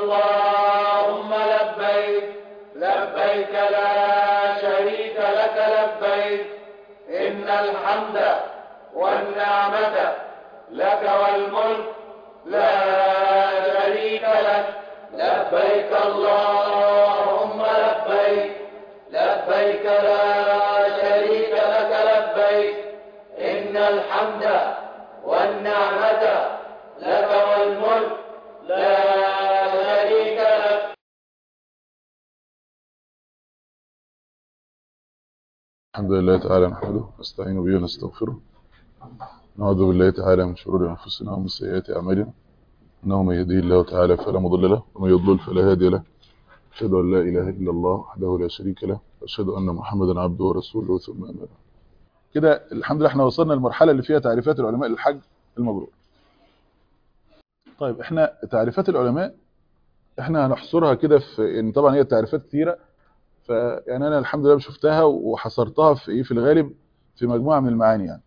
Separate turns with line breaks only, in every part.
اللهم لبيك لبيك لا شريك لك لبيك إن الحمد والنعمة لك والملك لا شريك لك لبيك اللهم لبيك لبيك لا شريك لك لبيك إن الحمد والنعمة لك والملك لا شريك لك
الحمد لله تعالى نحمده نستعين به ونستغفره نعوذ بالله تعالى من شرور انفسنا ومن سيئات اعمالنا انه من يهديه الله تعالى فلا مضل له ومن يضلل فلا هادي له اشهد ان لا اله الا الله وحده لا شريك له واشهد ان محمدا عبده ورسوله ثم اما بعد كده الحمد لله احنا وصلنا للمرحله اللي فيها تعريفات العلماء للحج المبرور طيب احنا تعريفات العلماء احنا هنحصرها كده في يعني طبعا هي تعريفات كثيره فيعني انا الحمد لله شفتها وحصرتها في ايه في الغالب في مجموعه من المعاني يعني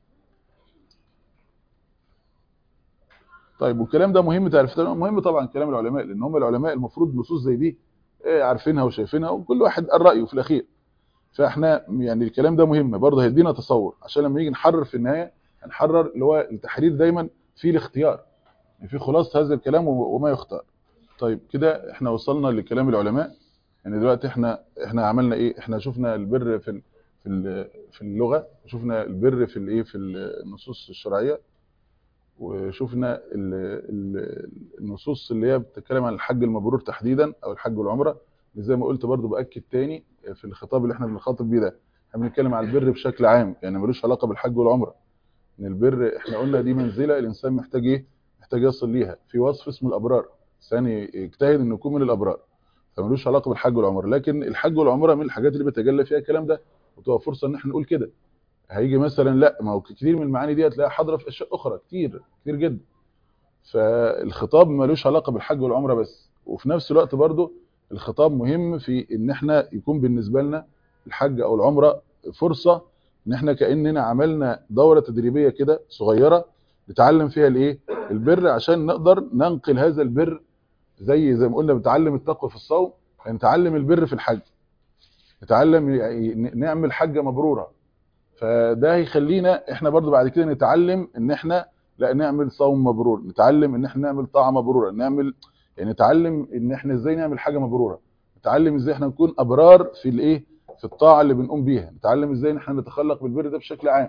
طيب والكلام ده مهم تعريفات مهم طبعا كلام العلماء لان هم العلماء المفروض نصوص زي دي ايه عارفينها وشايفينها وكل واحد قال رايه في الاخير فاحنا يعني الكلام ده مهم برضه هيدينا تصور عشان لما نيجي نحرر في النهايه هنحرر اللي هو التحرير دايما فيه الاختيار يعني في خلاصه هذا الكلام وما يختار طيب كده احنا وصلنا لكلام العلماء يعني دلوقتي احنا احنا عملنا ايه احنا شفنا البر في في في اللغه وشفنا البر في الايه في النصوص الشرعيه وشفنا النصوص اللي هي بتتكلم عن الحج المبرور تحديدا او الحج والعمره زي ما قلت برضو باكد تاني في الخطاب اللي احنا بنخاطب بيه ده احنا بنتكلم على البر بشكل عام يعني ملوش علاقه بالحج والعمره ان البر احنا قلنا دي منزله الانسان محتاج ايه محتاج يصل ليها في وصف اسمه الابرار الانسان يجتهد انه يكون من الابرار فملوش علاقه بالحج والعمره لكن الحج والعمره من الحاجات اللي بيتجلى فيها الكلام ده وتبقى فرصه ان احنا نقول كده هيجي مثلا لا ما هو كتير من المعاني دي هتلاقيها حاضره في اشياء اخرى كتير كتير جدا فالخطاب ملوش علاقه بالحج والعمره بس وفي نفس الوقت برضو الخطاب مهم في ان احنا يكون بالنسبه لنا الحج او العمره فرصه ان احنا كاننا عملنا دوره تدريبيه كده صغيره نتعلم فيها الايه البر عشان نقدر ننقل هذا البر زي زي ما قلنا بنتعلم التقوى في الصوم نتعلم البر في الحج نتعلم نعمل حجه مبروره فده هيخلينا احنا برضو بعد كده نتعلم ان احنا لا نعمل صوم مبرور نتعلم ان احنا نعمل طاعه مبروره نعمل يعني نتعلم ان احنا ازاي نعمل حاجه مبروره نتعلم ازاي احنا نكون ابرار في الايه في الطاعه اللي بنقوم بيها نتعلم ازاي ان احنا نتخلق بالبر ده بشكل عام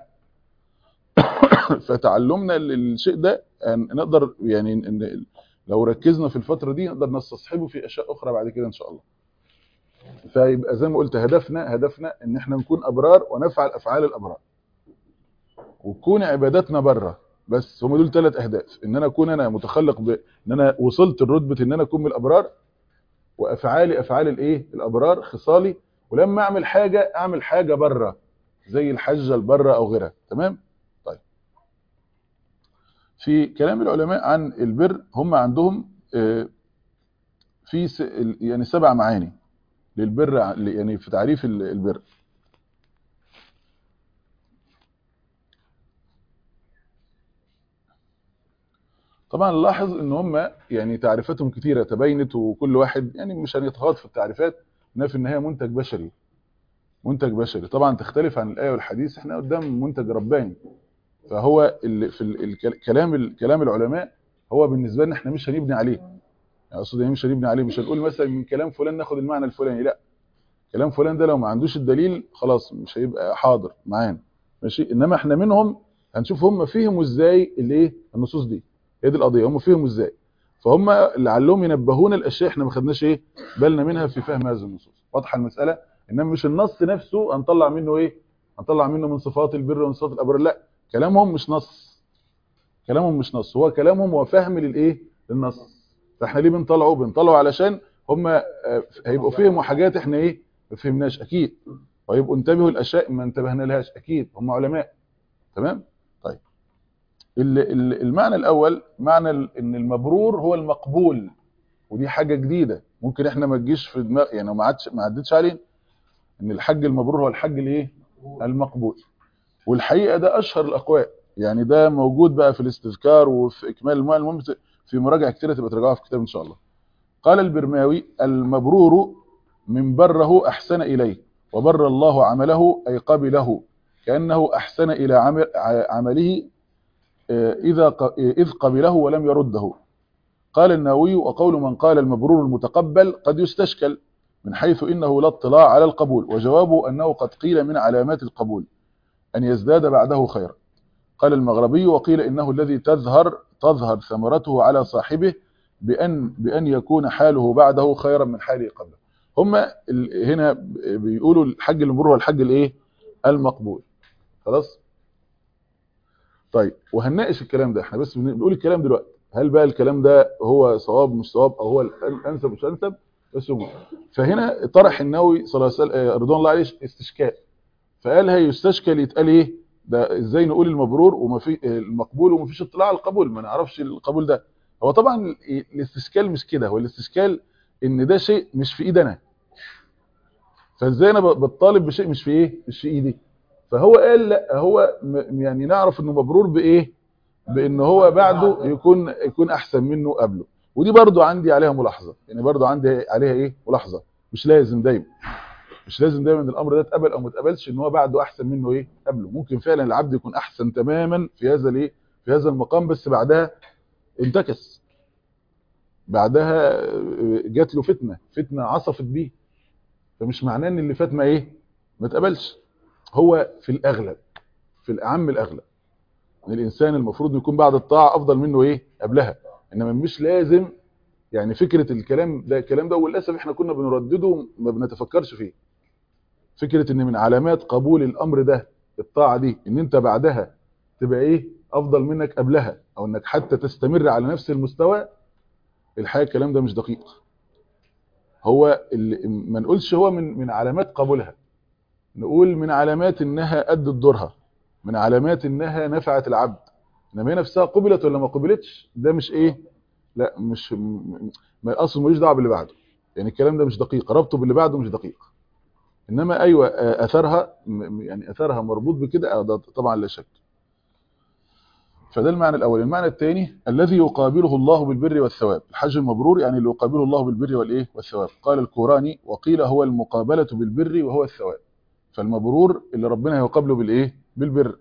فتعلمنا الشيء ده نقدر يعني إن لو ركزنا في الفتره دي نقدر نستصحبه في اشياء اخرى بعد كده ان شاء الله فيبقى زي ما قلت هدفنا هدفنا ان احنا نكون ابرار ونفعل افعال الابرار وتكون عباداتنا بره بس هم دول ثلاث اهداف ان انا اكون انا متخلق ب... ان انا وصلت لرتبه ان انا اكون من الابرار وافعالي افعال الايه الابرار خصالي ولما اعمل حاجه اعمل حاجه بره زي الحجه البره او غيرها تمام طيب في كلام العلماء عن البر هم عندهم في س... يعني سبع معاني للبر يعني في تعريف البر طبعا نلاحظ ان هم يعني تعريفاتهم كثيره تبينت وكل واحد يعني مش هنتغاض في التعريفات انها في النهايه منتج بشري منتج بشري طبعا تختلف عن الايه والحديث احنا قدام منتج رباني فهو اللي في الكلام الكلام العلماء هو بالنسبه لنا احنا مش هنبني عليه يعني اقصد مش هنبني عليه مش هنقول مثلا من كلام فلان ناخد المعنى الفلاني لا كلام فلان ده لو ما عندوش الدليل خلاص مش هيبقى حاضر معانا ماشي انما احنا منهم هنشوف هم فهموا ازاي الايه النصوص دي هي دي القضيه هم فهموا ازاي فهم لعلهم ينبهونا الاشياء احنا ما خدناش ايه بالنا منها في فهم هذه النصوص واضحه المساله انما مش النص نفسه هنطلع منه ايه هنطلع منه من صفات البر ومن صفات الابرار لا كلامهم مش نص كلامهم مش نص هو كلامهم هو فهم للايه للنص فاحنا ليه بنطلعه بنطلعه علشان هم هيبقوا فهموا حاجات احنا ايه ما فهمناش اكيد ويبقوا انتبهوا الاشياء ما انتبهنا لهاش اكيد هم علماء تمام طيب المعنى الاول معنى ان المبرور هو المقبول ودي حاجه جديده ممكن احنا ما تجيش في دماغ يعني ما عادش ما عدتش علينا ان الحج المبرور هو الحج الايه المقبول والحقيقه ده اشهر الاقوال يعني ده موجود بقى في الاستذكار وفي اكمال المعنى المهم في مراجعه كتيره تبقى تراجعوها في كتاب ان شاء الله قال البرماوي المبرور من بره أحسن إليه وبر الله عمله أي قبله كأنه أحسن إلى عمل عمله إذا إذ قبله ولم يرده قال النووي وقول من قال المبرور المتقبل قد يستشكل من حيث إنه لا اطلاع على القبول وجوابه أنه قد قيل من علامات القبول أن يزداد بعده خيرا قال المغربي وقيل إنه الذي تظهر تظهر ثمرته على صاحبه بأن, بأن يكون حاله بعده خيرا من حاله قبله هم هنا بيقولوا الحج المبرور والحج الايه المقبول خلاص طيب وهنناقش الكلام ده احنا بس بنقول الكلام دلوقتي هل بقى الكلام ده هو صواب مش صواب او هو الانسب مش انسب بس هو فهنا طرح النووي صلى الله عليه وسلم رضوان الله عليه استشكال فقال هي يستشكل يتقال ايه ده ازاي نقول المبرور وما في المقبول وما فيش اطلاع على القبول ما نعرفش القبول ده هو طبعا الاستشكال مش كده هو الاستشكال ان ده شيء مش في ايدي انا فازاي انا بطالب بشيء مش في ايه مش في ايدي فهو قال لا هو يعني نعرف انه مبرور بايه بان هو بعده يكون يكون احسن منه قبله ودي برضو عندي عليها ملاحظه يعني برضو عندي عليها ايه ملاحظه مش لازم دايما مش لازم دايما الامر ده اتقبل او ما اتقبلش ان هو بعده احسن منه ايه قبله ممكن فعلا العبد يكون احسن تماما في هذا الايه في هذا المقام بس بعدها انتكس بعدها جات له فتنه فتنه عصفت بيه فمش معناه ان اللي فات ما ايه ما اتقبلش هو في الاغلب في الاعم الاغلب ان الانسان المفروض يكون بعد الطاعه افضل منه ايه قبلها انما مش لازم يعني فكره الكلام ده الكلام ده وللاسف احنا كنا بنردده ما بنتفكرش فيه فكره ان من علامات قبول الامر ده الطاعه دي ان انت بعدها تبقى ايه افضل منك قبلها او انك حتى تستمر على نفس المستوى الحقيقه الكلام ده مش دقيق هو اللي ما نقولش هو من من علامات قبولها نقول من علامات انها ادت دورها من علامات انها نفعت العبد انما هي نفسها قبلت ولا ما قبلتش ده مش ايه لا مش ما اصلا ملوش دعوه باللي بعده يعني الكلام ده مش دقيق ربطه باللي بعده مش دقيق انما ايوه اثرها يعني اثرها مربوط بكده ده طبعا لا شك فده المعنى الاول المعنى الثاني الذي يقابله الله بالبر والثواب الحج المبرور يعني اللي يقابله الله بالبر والايه والثواب قال الكوراني وقيل هو المقابله بالبر وهو الثواب فالمبرور اللي ربنا يقابله بالايه بالبر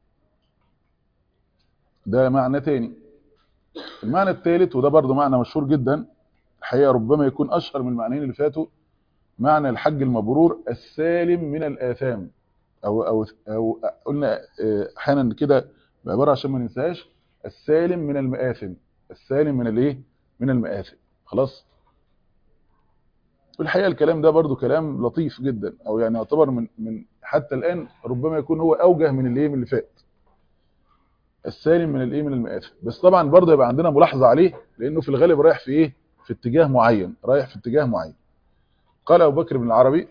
ده معنى تاني المعنى الثالث وده برضه معنى مشهور جدا الحقيقه ربما يكون اشهر من المعنيين اللي فاتوا معنى الحج المبرور السالم من الاثام او او او قلنا احيانا كده بعباره عشان ما ننساهاش السالم من المآثم السالم من الايه من المآثم خلاص والحقيقه الكلام ده برضو كلام لطيف جدا او يعني يعتبر من من حتى الان ربما يكون هو اوجه من الايه من اللي فات السالم من الايه من المآثم بس طبعا برضو يبقى عندنا ملاحظه عليه لانه في الغالب رايح في ايه في اتجاه معين رايح في اتجاه معين قال ابو بكر بن العربي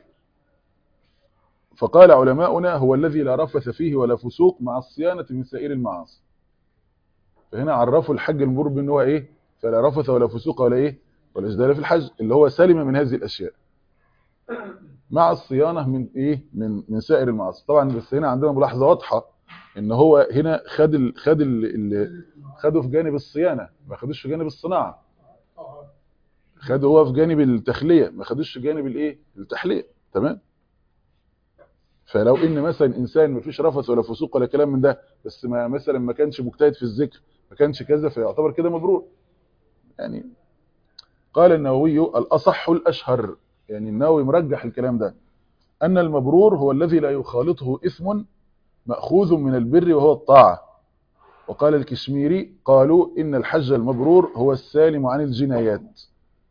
فقال علماؤنا هو الذي لا رفث فيه ولا فسوق مع الصيانة من سائر المعاصي فهنا عرفوا الحج المبرور بان هو ايه فلا رفث ولا فسوق ولا ايه ولا جدال في الحج اللي هو سلم من هذه الاشياء مع الصيانة من ايه من من سائر المعاصي طبعا بس هنا عندنا ملاحظة واضحة ان هو هنا خد ال خد ال خده في جانب الصيانة ما خدوش في جانب الصناعة خده هو في جانب التخلية ما خدوش في جانب الايه التحلية تمام فلو ان مثلا انسان ما فيش رفث ولا فسوق ولا كلام من ده بس ما مثلا ما كانش مجتهد في الذكر ما كانش كذا فيعتبر كده مبرور يعني قال النووي الاصح الاشهر يعني النووي مرجح الكلام ده ان المبرور هو الذي لا يخالطه اثم ماخوذ من البر وهو الطاعه وقال الكشميري قالوا ان الحج المبرور هو السالم عن الجنايات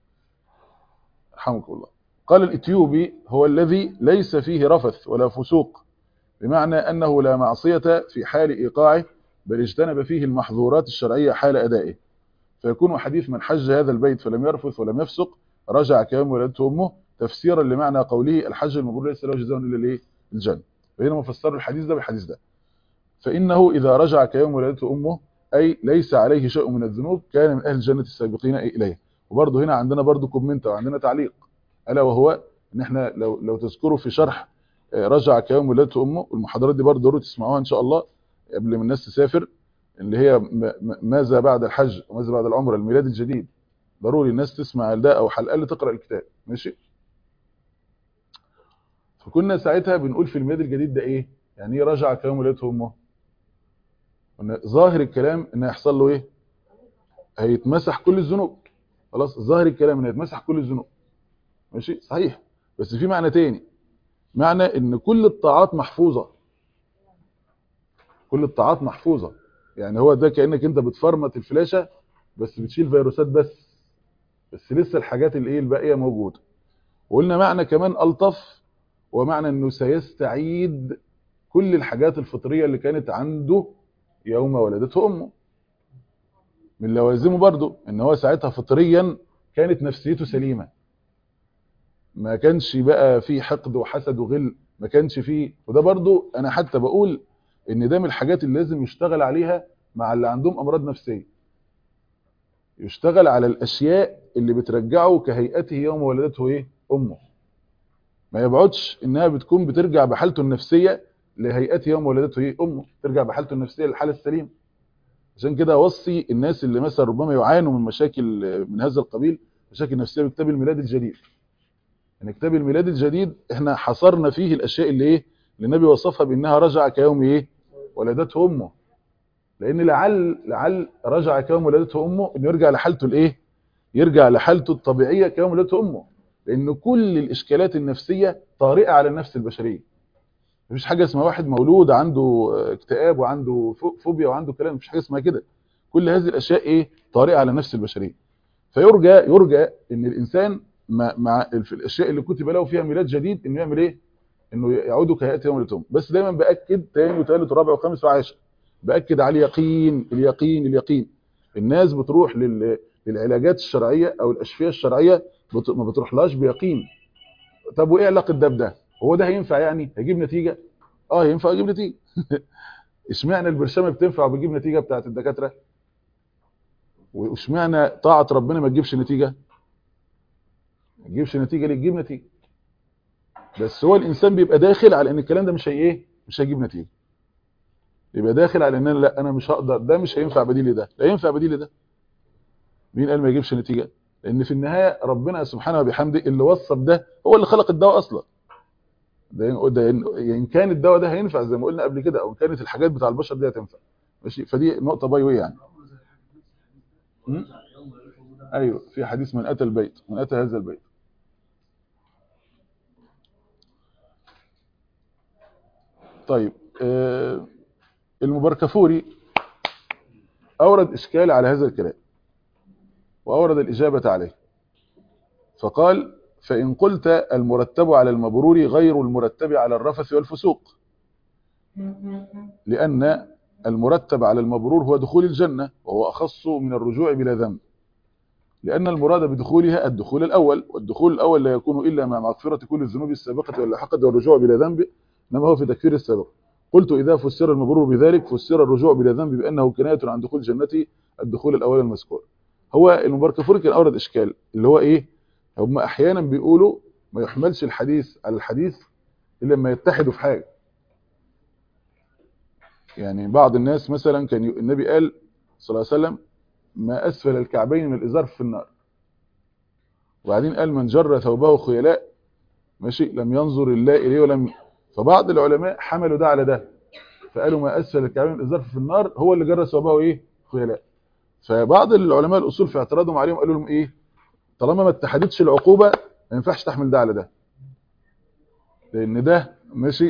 رحمك الله قال الإثيوبي هو الذي ليس فيه رفث ولا فسوق بمعنى أنه لا معصية في حال إيقاعه بل اجتنب فيه المحظورات الشرعية حال أدائه فيكون حديث من حج هذا البيت فلم يرفث ولم يفسق رجع كيوم ولدته أمه تفسيرا لمعنى قوله الحج المبرور ليس له جزاء إلا الايه الجنة وهنا مفسر الحديث ده بالحديث ده فإنه إذا رجع كيوم ولدته أمه أي ليس عليه شيء من الذنوب كان من أهل الجنة السابقين إليه وبرضه هنا عندنا برضه كومنت وعندنا تعليق ألا وهو ان احنا لو لو تذكروا في شرح رجع كيوم ولادته امه والمحاضرات دي برضه ضروري تسمعوها ان شاء الله قبل ما الناس تسافر اللي هي ماذا بعد الحج وماذا بعد العمره الميلاد الجديد ضروري الناس تسمع ده او على الاقل تقرا الكتاب ماشي فكنا ساعتها بنقول في الميلاد الجديد ده ايه يعني ايه رجع كيوم ولادته امه قلنا ظاهر الكلام ان هيحصل له ايه هيتمسح كل الذنوب خلاص ظاهر الكلام ان هيتمسح كل الذنوب ماشي صحيح بس في معنى تاني معنى ان كل الطاعات محفوظه كل الطاعات محفوظه يعني هو ده كانك انت بتفرمت الفلاشه بس بتشيل فيروسات بس بس لسه الحاجات الايه الباقيه موجوده وقلنا معنى كمان الطف ومعنى انه سيستعيد كل الحاجات الفطريه اللي كانت عنده يوم ولدته امه من لوازمه برضه ان هو ساعتها فطريا كانت نفسيته سليمه ما كانش بقى فيه حقد وحسد وغل ما كانش فيه وده برضه انا حتى بقول ان ده من الحاجات اللي لازم يشتغل عليها مع اللي عندهم امراض نفسيه يشتغل على الاشياء اللي بترجعه كهيئته يوم ولدته ايه امه ما يبعدش انها بتكون بترجع بحالته النفسيه لهيئته يوم ولدته ايه امه ترجع بحالته النفسيه للحاله السليمه عشان كده اوصي الناس اللي مثلا ربما يعانوا من مشاكل من هذا القبيل مشاكل نفسيه بكتاب الميلاد الجديد يعني كتاب الميلاد الجديد احنا حصرنا فيه الاشياء اللي ايه اللي النبي وصفها بانها رجع كيوم ايه ولدته امه لان لعل لعل رجع كيوم ولدته امه انه يرجع لحالته الايه يرجع لحالته الطبيعيه كيوم ولدته امه لان كل الاشكالات النفسيه طارئه على النفس البشريه مفيش حاجه اسمها واحد مولود عنده اكتئاب وعنده فوبيا وعنده كلام مفيش حاجه اسمها كده كل هذه الاشياء ايه طارئه على النفس البشريه فيرجى يرجى ان الانسان مع, مع في الاشياء اللي كتب له فيها ميلاد جديد انه يعمل ايه انه يعود كهيئه يوم التوم بس دايما باكد ثاني وثالث ورابع وخامس وعاشر باكد على اليقين اليقين اليقين الناس بتروح لل... للعلاجات الشرعيه او الاشفيه الشرعيه بت... ما بتروحلاش بيقين طب وايه علاقه ده بده هو ده هينفع يعني هيجيب نتيجه اه ينفع يجيب نتيجه اشمعنى البرشامه بتنفع وبتجيب نتيجه بتاعت الدكاتره واشمعنى طاعه ربنا ما تجيبش نتيجه ما تجيبش نتيجه ليه تجيب نتيجه بس هو الانسان بيبقى داخل على ان الكلام ده مش هي ايه مش هيجيب نتيجه يبقى داخل على ان انا لا انا مش هقدر ده مش هينفع بديل ده لا ينفع بديل ده مين قال ما يجيبش نتيجه لان في النهايه ربنا سبحانه وبحمده اللي وصف ده هو اللي خلق الدواء اصلا ده, ده ان كان الدواء ده هينفع زي ما قلنا قبل كده او كانت الحاجات بتاع البشر دي هتنفع ماشي فدي نقطه باي يعني م? ايوه في حديث من اتى البيت من اتى هذا البيت طيب آه المبركفوري أورد إشكال على هذا الكلام وأورد الإجابة عليه فقال فإن قلت المرتب على المبرور غير المرتب على الرفث والفسوق لأن المرتب على المبرور هو دخول الجنة وهو أخص من الرجوع بلا ذنب لأن المراد بدخولها الدخول الأول والدخول الأول لا يكون إلا مع مغفرة كل الذنوب السابقة واللاحقة والرجوع بلا ذنب إنما هو في تكفير السابق قلت إذا فسر المبرور بذلك فسر الرجوع بلا ذنب بأنه كناية عن دخول جنتي الدخول الأول المذكور هو المبركفوري كان أورد إشكال اللي هو إيه هم أحيانا بيقولوا ما يحملش الحديث على الحديث إلا لما يتحدوا في حاجة يعني بعض الناس مثلا كان النبي قال صلى الله عليه وسلم ما أسفل الكعبين من الإزار في النار وبعدين قال من جر ثوبه خيلاء ماشي لم ينظر الله إليه ولم فبعض العلماء حملوا ده على ده فقالوا ما أسفل الكعبين من الإزار في النار هو اللي جر ثوبه إيه خيلاء فبعض العلماء الأصول في اعتراضهم عليهم قالوا لهم إيه طالما ما اتحدتش العقوبة ما ينفعش تحمل ده على ده لأن ده ماشي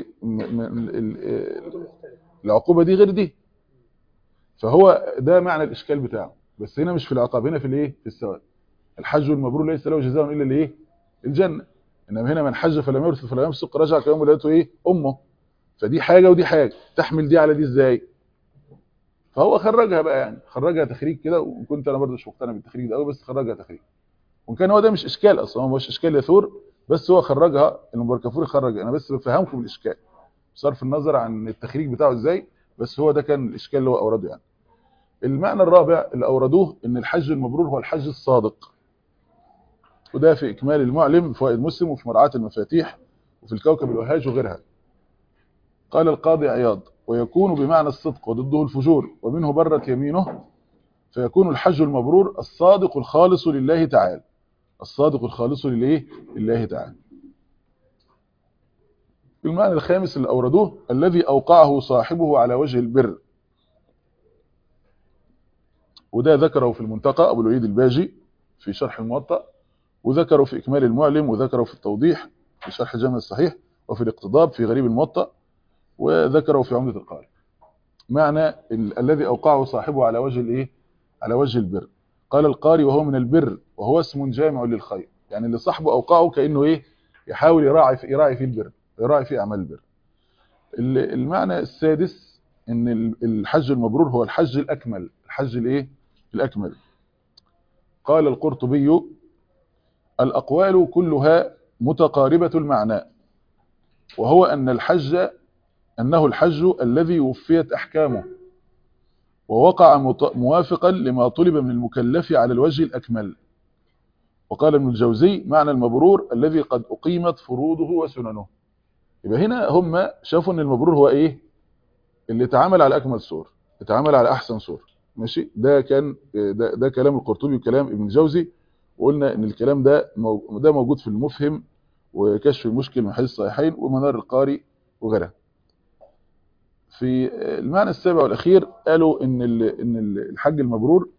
العقوبة دي غير دي فهو ده معنى الإشكال بتاعه بس هنا مش في العقاب هنا في الايه في الثواب الحج المبرور ليس له جزاء الا الايه الجنه انما هنا من حج فلم يرث فلم يفسق رجع كيوم ولدته ايه امه فدي حاجه ودي حاجه تحمل دي على دي ازاي فهو خرجها بقى يعني خرجها تخريج كده وكنت انا برضه مش مقتنع بالتخريج ده قوي بس خرجها تخريج وان كان هو ده مش اشكال اصلا هو مش اشكال يثور بس هو خرجها المبركفوري خرج انا بس بفهمكم الاشكال بصرف النظر عن التخريج بتاعه ازاي بس هو ده كان الاشكال اللي هو اورده يعني المعنى الرابع اللي أوردوه ان الحج المبرور هو الحج الصادق وده في إكمال المعلم في فوائد مسلم وفي مرعاة المفاتيح وفي الكوكب الوهاج وغيرها قال القاضي عياض ويكون بمعنى الصدق وضده الفجور ومنه برت يمينه فيكون الحج المبرور الصادق الخالص لله تعالى الصادق الخالص لله لله تعالى المعنى الخامس اللي أوردوه الذي أوقعه صاحبه على وجه البر وده ذكره في المنتقى أبو الوليد الباجي في شرح الموطأ وذكره في إكمال المعلم وذكره في التوضيح في شرح الجامع الصحيح وفي الاقتضاب في غريب الموطأ وذكره في عمدة القارئ معنى ال الذي أوقعه صاحبه على وجه الإيه؟ على وجه البر قال القاري وهو من البر وهو اسم جامع للخير يعني اللي صاحبه أوقعه كأنه إيه يحاول يراعي في يراعي في البر يراعي في أعمال البر المعنى السادس ان الحج المبرور هو الحج الأكمل الحج الايه الأكمل قال القرطبي الأقوال كلها متقاربة المعنى وهو أن الحج أنه الحج الذي وفيت أحكامه ووقع موافقا لما طلب من المكلف على الوجه الأكمل وقال ابن الجوزي معنى المبرور الذي قد أقيمت فروضه وسننه يبقى هنا هم شافوا ان المبرور هو ايه اللي اتعامل على اكمل صور اتعامل على احسن صور ماشي ده كان ده, ده كلام القرطبي وكلام ابن الجوزي وقلنا ان الكلام ده ده موجود في المفهم وكشف المشكل من حديث الصحيحين ومنار القاري وغيرها في المعنى السابع والاخير قالوا ان ان الحج المبرور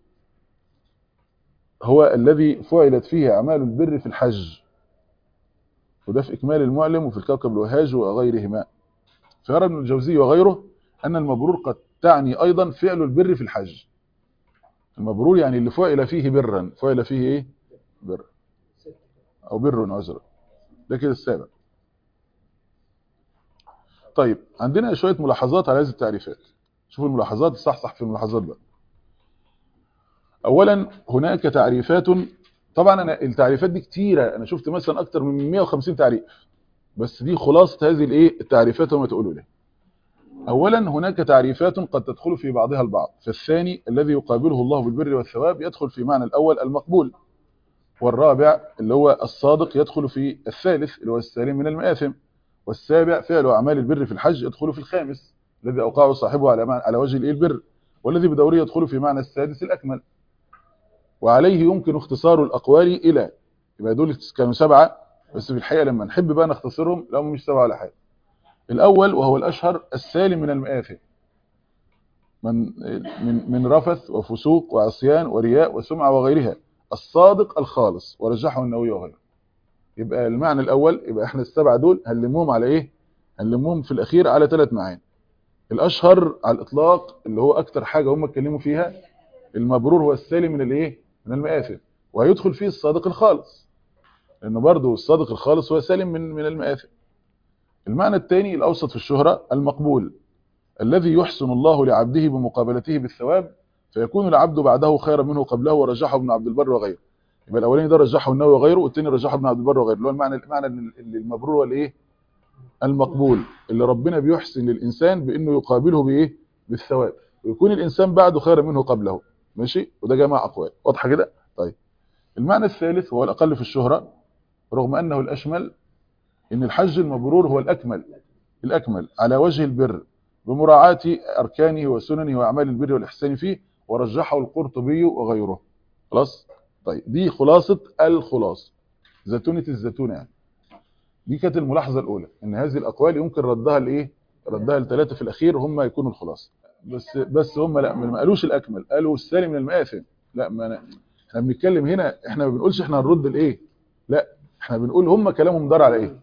هو الذي فعلت فيه اعمال البر في الحج وده في إكمال المعلم وفي الكوكب الوهاج وغيرهما فيرى ابن الجوزي وغيره أن المبرور قد تعني أيضا فعل البر في الحج المبرور يعني اللي فعل فيه برا فعل فيه إيه بر أو بر عذر ده كده السابع طيب عندنا شوية ملاحظات على هذه التعريفات شوفوا الملاحظات صح في الملاحظات بقى أولا هناك تعريفات طبعا انا التعريفات دي كتيره انا شفت مثلا اكتر من 150 تعريف بس دي خلاصه هذه الايه التعريفات وما تقولوا ليه اولا هناك تعريفات قد تدخل في بعضها البعض فالثاني الذي يقابله الله بالبر والثواب يدخل في معنى الاول المقبول والرابع اللي هو الصادق يدخل في الثالث اللي هو السالم من المآثم والسابع فعل اعمال البر في الحج يدخل في الخامس الذي اوقعه صاحبه على على وجه الايه البر والذي بدوره يدخل في معنى السادس الاكمل وعليه يمكن اختصار الأقوال إلى يبقى دول كانوا سبعة بس في الحقيقة لما نحب بقى نختصرهم لو مش سبعة ولا حاجة الأول وهو الأشهر السالم من المآثم من من من رفث وفسوق وعصيان ورياء وسمعة وغيرها الصادق الخالص ورجحه النووي وغيره يبقى المعنى الأول يبقى احنا السبعة دول هنلمهم على ايه هنلمهم في الأخير على ثلاث معاني الأشهر على الإطلاق اللي هو أكتر حاجة هم اتكلموا فيها المبرور هو السالم من الايه من المآثم وهيدخل فيه الصادق الخالص لانه برضه الصادق الخالص هو سالم من من المآثم المعنى الثاني الاوسط في الشهرة المقبول الذي يحسن الله لعبده بمقابلته بالثواب فيكون العبد بعده خيرا منه قبله ورجحه ابن عبد البر وغيره يبقى الاولاني ده رجحه النووي وغيره والثاني رجحه ابن عبد البر وغيره اللي هو المعنى المعنى اللي المبرور هو الايه المقبول اللي ربنا بيحسن للانسان بانه يقابله بايه بالثواب ويكون الانسان بعده خيرا منه قبله ماشي وده جمع اقوال واضحه كده طيب المعنى الثالث وهو الاقل في الشهرة رغم انه الاشمل ان الحج المبرور هو الاكمل الاكمل على وجه البر بمراعاة اركانه وسننه واعمال البر والاحسان فيه ورجحه القرطبي وغيره خلاص طيب دي خلاصة الخلاص زتونة الزتونة يعني دي كانت الملاحظة الاولى ان هذه الاقوال يمكن ردها لايه ردها الثلاثه في الاخير هم يكونوا الخلاصه بس بس هم لا ما قالوش الاكمل قالوا السالم من المآثم لا ما أنا احنا بنتكلم هنا احنا ما بنقولش احنا هنرد الايه لا احنا بنقول هم كلامهم دار على ايه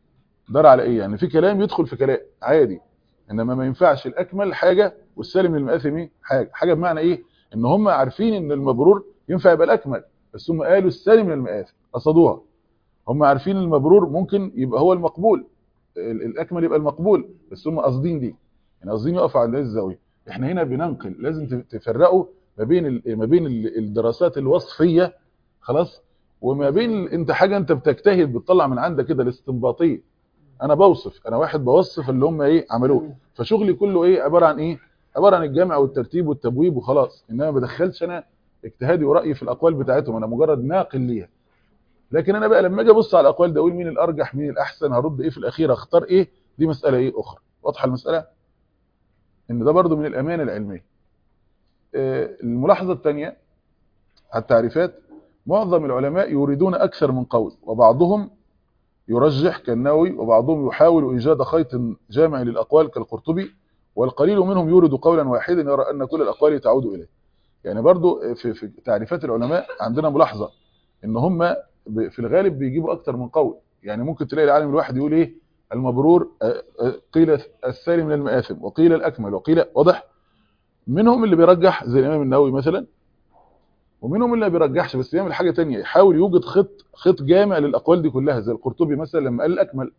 دار على ايه يعني في كلام يدخل في كلام عادي انما ما ينفعش الاكمل حاجه والسالم من المآثم ايه حاجه حاجه بمعنى ايه ان هم عارفين ان المبرور ينفع يبقى الاكمل بس هم قالوا السالم من المآثم قصدوها هم عارفين المبرور ممكن يبقى هو المقبول الاكمل يبقى المقبول بس هم قاصدين دي يعني قاصدين يقفوا على الزاويه احنا هنا بننقل لازم تفرقوا ما بين ما بين الدراسات الوصفيه خلاص وما بين انت حاجه انت بتجتهد بتطلع من عندك كده الاستنباطيه انا بوصف انا واحد بوصف اللي هم ايه عملوه فشغلي كله ايه عباره عن ايه عباره عن الجمع والترتيب والتبويب وخلاص انما ما بدخلش انا اجتهادي ورايي في الاقوال بتاعتهم انا مجرد ناقل ليها لكن انا بقى لما اجي ابص على الاقوال ده اقول مين الارجح مين الاحسن هرد ايه في الاخير اختار ايه دي مساله ايه اخرى واضحه المساله ان ده برضو من الامانه العلميه آه، الملاحظة الثانية على التعريفات معظم العلماء يريدون أكثر من قول وبعضهم يرجح كالنووي وبعضهم يحاول إيجاد خيط جامع للأقوال كالقرطبي والقليل منهم يورد قولا واحدا يرى أن كل الأقوال تعود إليه يعني برضو في, في تعريفات العلماء عندنا ملاحظة ان هم ب- في الغالب بيجيبوا أكثر من قول يعني ممكن تلاقي العالم الواحد يقول إيه المبرور آه، آه، قيل السالم من المآثم وقيل الأكمل وقيل واضح منهم اللي بيرجح زي الإمام النووي مثلا ومنهم اللي ما بيرجحش بس يعمل حاجة تانية يحاول يوجد خط خط جامع للأقوال دي كلها زي القرطبي مثلا لما قال الأكمل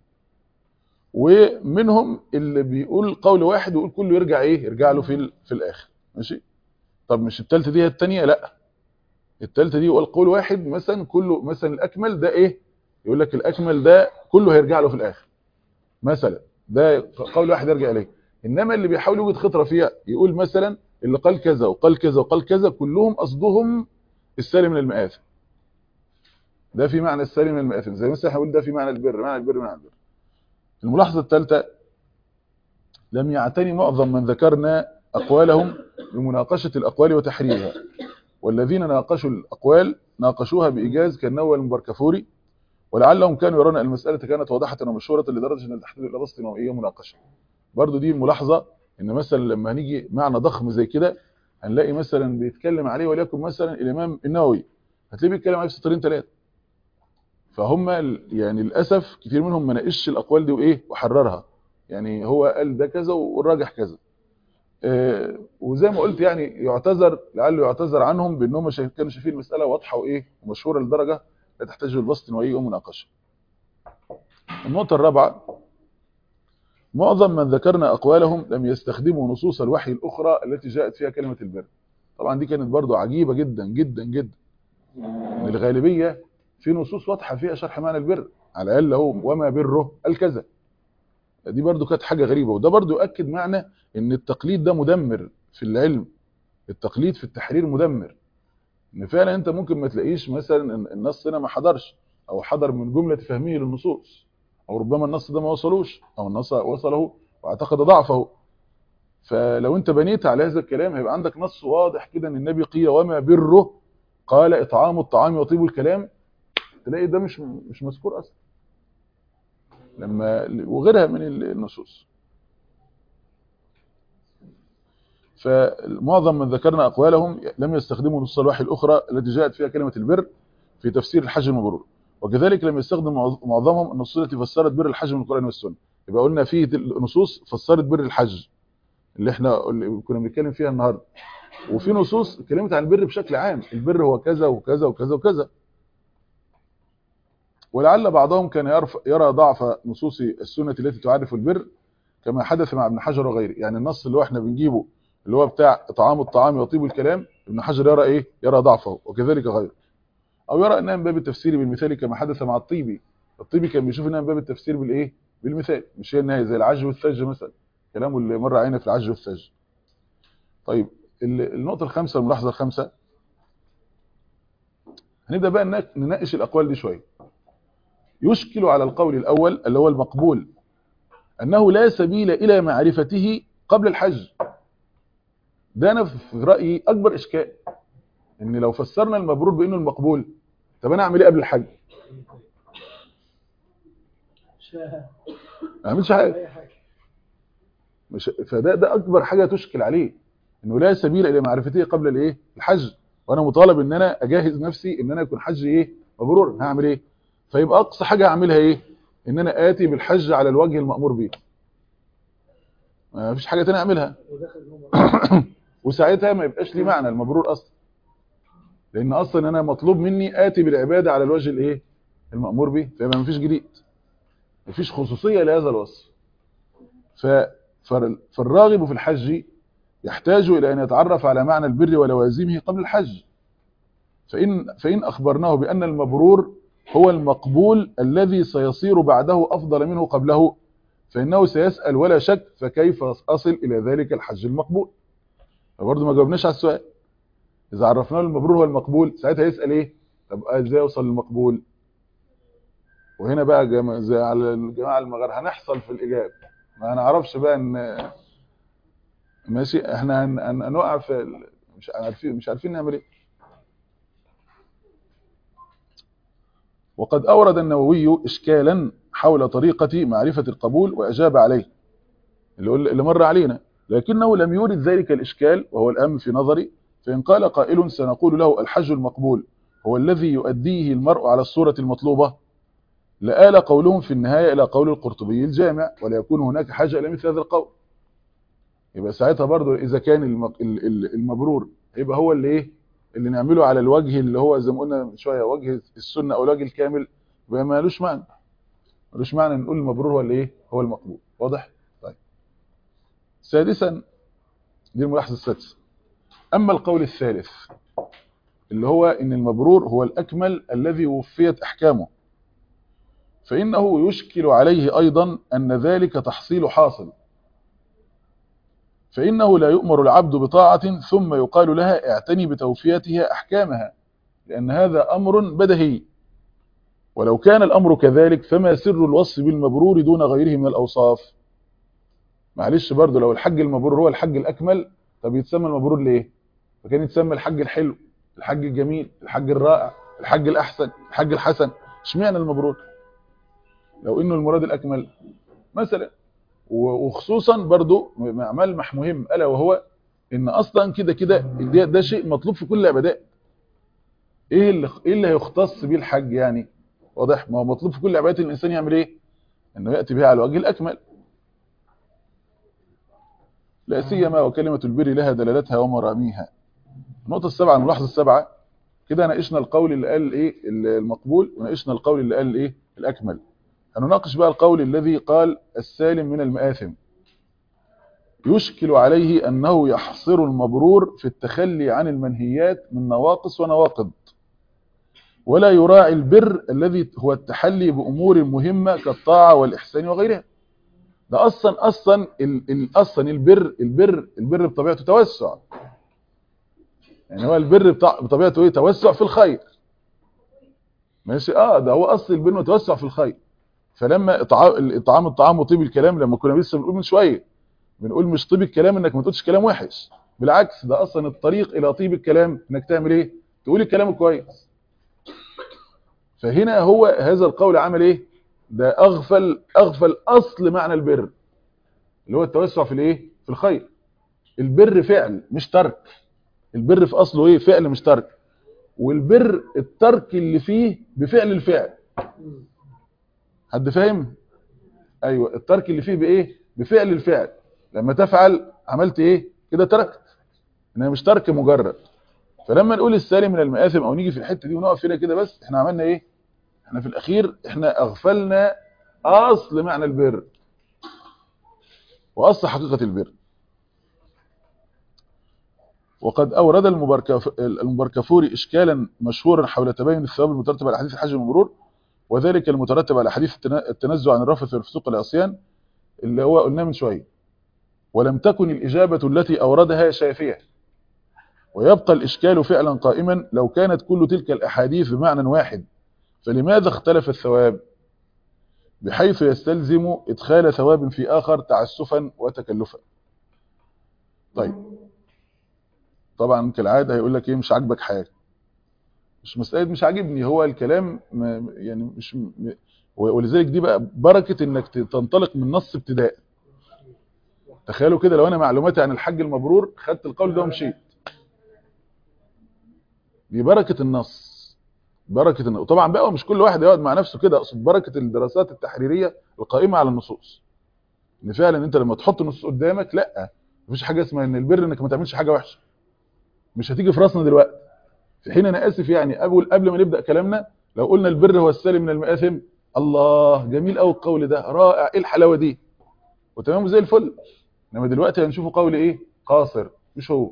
ومنهم اللي بيقول قول واحد ويقول كله يرجع ايه يرجع له في ال- في الاخر ماشي طب مش الثالثه دي هي الثانيه لا الثالثه دي يقول قول واحد مثلا كله مثلا الاكمل ده ايه يقول لك الاكمل ده كله هيرجع له في الاخر مثلا ده قول واحد يرجع اليه انما اللي بيحاول يوجد خط رفيع يقول مثلا اللي قال كذا وقال كذا وقال كذا كلهم قصدهم السالم من المآثم ده في معنى السالم من المآثم زي مثلا هقول ده في معنى البر معنى البر معنى البر الملاحظة الثالثة لم يعتني معظم من ذكرنا أقوالهم بمناقشة الأقوال وتحريرها والذين ناقشوا الأقوال ناقشوها بإيجاز كالنووي المبركفوري ولعلهم كانوا يرون أن المسألة كانت واضحة ومشهورة لدرجة أن تحتاج إلى بسط نوعية مناقشة برضو دي ملاحظة إن مثلا لما هنيجي معنى ضخم زي كده هنلاقي مثلا بيتكلم عليه وليكن مثلا الإمام النووي هتلاقيه بيتكلم عليه في سطرين ثلاثة فهم ال- يعني للأسف كتير منهم ما ناقشش الأقوال دي وإيه وحررها يعني هو قال ده كذا والراجح كذا آه، وزي ما قلت يعني يعتذر لعله يعتذر عنهم بأنهم شايف كانوا شايفين المسألة واضحة وإيه ومشهورة لدرجة لا تحتاج للبسط وإيه ومناقشة النقطة الرابعة معظم من ذكرنا أقوالهم لم يستخدموا نصوص الوحي الأخرى التي جاءت فيها كلمة البر طبعا دي كانت برضو عجيبة جدا جدا جدا إن الغالبية في نصوص واضحة فيها شرح معنى البر على الأقل هو وما بره الكذا دي برضو كانت حاجة غريبة وده برضو يؤكد معنى ان التقليد ده مدمر في العلم التقليد في التحرير مدمر ان فعلا انت ممكن ما تلاقيش مثلا إن النص هنا ما حضرش او حضر من جملة فهمه للنصوص او ربما النص ده ما وصلوش او النص وصله واعتقد ضعفه فلو انت بنيت على هذا الكلام هيبقى عندك نص واضح كده ان النبي قيل وما بره قال اطعام الطعام وطيب الكلام تلاقي ده مش مش مذكور اصلا لما وغيرها من النصوص فمعظم من ذكرنا أقوالهم لم يستخدموا نصوص الوحي الأخرى التي جاءت فيها كلمة البر في تفسير الحج المبرور وكذلك لم يستخدم معظمهم النصوص التي فسرت بر الحج من القرآن والسنة يبقى قلنا فيه نصوص فسرت بر الحج اللي احنا اللي كنا بنتكلم فيها النهارده وفي نصوص اتكلمت عن البر بشكل عام البر هو كذا وكذا وكذا وكذا ولعل بعضهم كان يرى ضعف نصوص السنة التي تعرف البر كما حدث مع ابن حجر وغيره يعني النص اللي هو احنا بنجيبه اللي هو بتاع طعام الطعام وطيب الكلام ابن حجر يرى ايه يرى ضعفه وكذلك غيره او يرى انها من باب التفسير بالمثال كما حدث مع الطيبي الطيبي كان بيشوف انها من باب التفسير بالايه بالمثال مش هي النهايه زي العج والثلج مثلا كلامه اللي مر علينا في العج والثلج طيب النقطه الخامسه الملاحظه الخامسه هنبدا بقى نناقش الاقوال دي شويه يشكل على القول الأول اللي هو المقبول أنه لا سبيل إلى معرفته قبل الحج ده أنا في رأيي أكبر إشكال إن لو فسرنا المبرور بأنه المقبول طب أنا أعمل إيه قبل الحج ما أعملش حاجة مش فده ده أكبر حاجة تشكل عليه إنه لا سبيل إلى معرفته قبل الإيه الحج وأنا مطالب إن أنا أجهز نفسي إن أنا يكون حج إيه مبرور هعمل إيه فيبقى اقصى حاجه اعملها ايه ان انا اتي بالحج على الوجه المأمور به ما فيش حاجه ثانيه اعملها وساعتها ما يبقاش لي معنى المبرور اصلا لان اصلا انا مطلوب مني اتي بالعباده على الوجه الايه المأمور به فيبقى ما فيش جديد ما فيش خصوصيه لهذا الوصف ف فالراغب في الحج يحتاج الى ان يتعرف على معنى البر ولوازمه قبل الحج فان فان اخبرناه بان المبرور هو المقبول الذي سيصير بعده أفضل منه قبله فإنه سيسأل ولا شك فكيف أصل إلى ذلك الحج المقبول فبرضه ما جاوبناش على السؤال إذا عرفنا المبرور هو المقبول ساعتها يسأل إيه طب إزاي أوصل للمقبول وهنا بقى جم... زي على الجماعة المغار هنحصل في الإجابة ما نعرفش بقى إن ماشي إحنا هن... هنقع في مش عارفين مش عارفين نعمل ايه وقد أورد النووي إشكالا حول طريقة معرفة القبول وأجاب عليه اللي قل- اللي مر علينا لكنه لم يورد ذلك الإشكال وهو الأهم في نظري فإن قال قائل سنقول له الحج المقبول هو الذي يؤديه المرء على الصورة المطلوبة لآل قولهم في النهاية إلى قول القرطبي الجامع ولا يكون هناك حاجة إلى مثل هذا القول يبقى ساعتها برضو إذا كان الم- ال- ال- المبرور يبقى هو اللي إيه اللي نعمله على الوجه اللي هو زي ما قلنا من شوية وجه السنة أو الوجه الكامل يبقى مالوش معنى ملوش معنى نقول المبرور هو الايه هو المقبول واضح طيب سادسا دي الملاحظه السادسه اما القول الثالث اللي هو ان المبرور هو الاكمل الذي وفيت احكامه فانه يشكل عليه ايضا ان ذلك تحصيل حاصل فانه لا يؤمر العبد بطاعه ثم يقال لها اعتني بتوفيتها احكامها لان هذا امر بدهي ولو كان الأمر كذلك فما سر الوصف بالمبرور دون غيره من الأوصاف معلش برضه لو الحج المبرور هو الحج الأكمل طب يتسمى المبرور ليه فكان يتسمى الحج الحلو الحج الجميل الحج الرائع الحج الأحسن الحج الحسن اشمعنى المبرور لو إنه المراد الأكمل مثلا و- وخصوصا برضه مع ملمح مهم ألا وهو إن أصلا كده كده ده, ده شيء مطلوب في كل العبادات ايه اللي ايه اللي هيختص بيه الحج يعني واضح ما هو مطلوب في كل عبادات الانسان يعمل ايه انه ياتي بها على الوجه الاكمل لا سيما وكلمه البر لها دلالتها ومراميها النقطه السابعه الملاحظه السابعه كده ناقشنا القول اللي قال ايه المقبول وناقشنا القول اللي قال ايه الاكمل هنناقش بقى القول الذي قال السالم من المآثم يشكل عليه أنه يحصر المبرور في التخلي عن المنهيات من نواقص ونواقض ولا يراعي البر الذي هو التحلي بأمور مهمة كالطاعة والإحسان وغيرها ده أصلا أصلا ال ال أصلا البر البر البر بطبيعته توسع يعني هو البر بتاع- بطبيعته ايه توسع في الخير ماشي اه ده هو اصل البر إنه توسع في الخير فلما إطعام الإطعام الطعام وطيب الكلام لما كنا لسه بنقول من شويه بنقول مش طيب الكلام انك ما تقولش كلام وحش بالعكس ده اصلا الطريق الى طيب الكلام انك تعمل ايه تقول الكلام كويس فهنا هو هذا القول عمل ايه ده اغفل اغفل اصل معنى البر اللي هو التوسع في الايه في الخير البر فعل مش ترك البر في اصله ايه فعل مش ترك والبر الترك اللي فيه بفعل الفعل حد فاهم ايوه الترك اللي فيه بايه بفعل الفعل لما تفعل عملت ايه كده تركت انها مش ترك مجرد فلما نقول السالم من المآثم او نيجي في الحته دي ونقف هنا كده بس احنا عملنا ايه احنا في الاخير احنا اغفلنا اصل معنى البر واصل حقيقه البر وقد اورد المبركف المبركفوري اشكالا مشهورا حول تباين الثواب المترتب على حديث الحج والمرور وذلك المترتب على حديث التنا- التنزع عن الرفث والفسوق والعصيان اللي هو قلناه من شويه ولم تكن الإجابة التي أوردها شافية ويبقى الإشكال فعلا قائما لو كانت كل تلك الأحاديث بمعنى واحد فلماذا اختلف الثواب بحيث يستلزم إدخال ثواب في آخر تعسفا وتكلفا طيب طبعا كالعادة هيقول لك ايه مش عاجبك حاجة مش مسألة مش عاجبني هو الكلام ما يعني مش م- ولذلك دي بقى بركة انك تنطلق من نص ابتداء تخيلوا كده لو انا معلوماتي عن الحج المبرور خدت القول ده ومشيت دي بركة النص بركة النص وطبعا بقى مش كل واحد يقعد مع نفسه كده اقصد بركة الدراسات التحريرية القائمة على النصوص ان فعلا انت لما تحط نصوص قدامك لا مفيش حاجة اسمها ان البر انك ما تعملش حاجة وحشة مش هتيجي في راسنا دلوقتي في حين انا اسف يعني قبل قبل ما نبدا كلامنا لو قلنا البر هو السالم من المآثم الله جميل قوي القول ده رائع ايه الحلاوه دي وتمام زي الفل انما دلوقتي هنشوفه قول ايه قاصر مش هو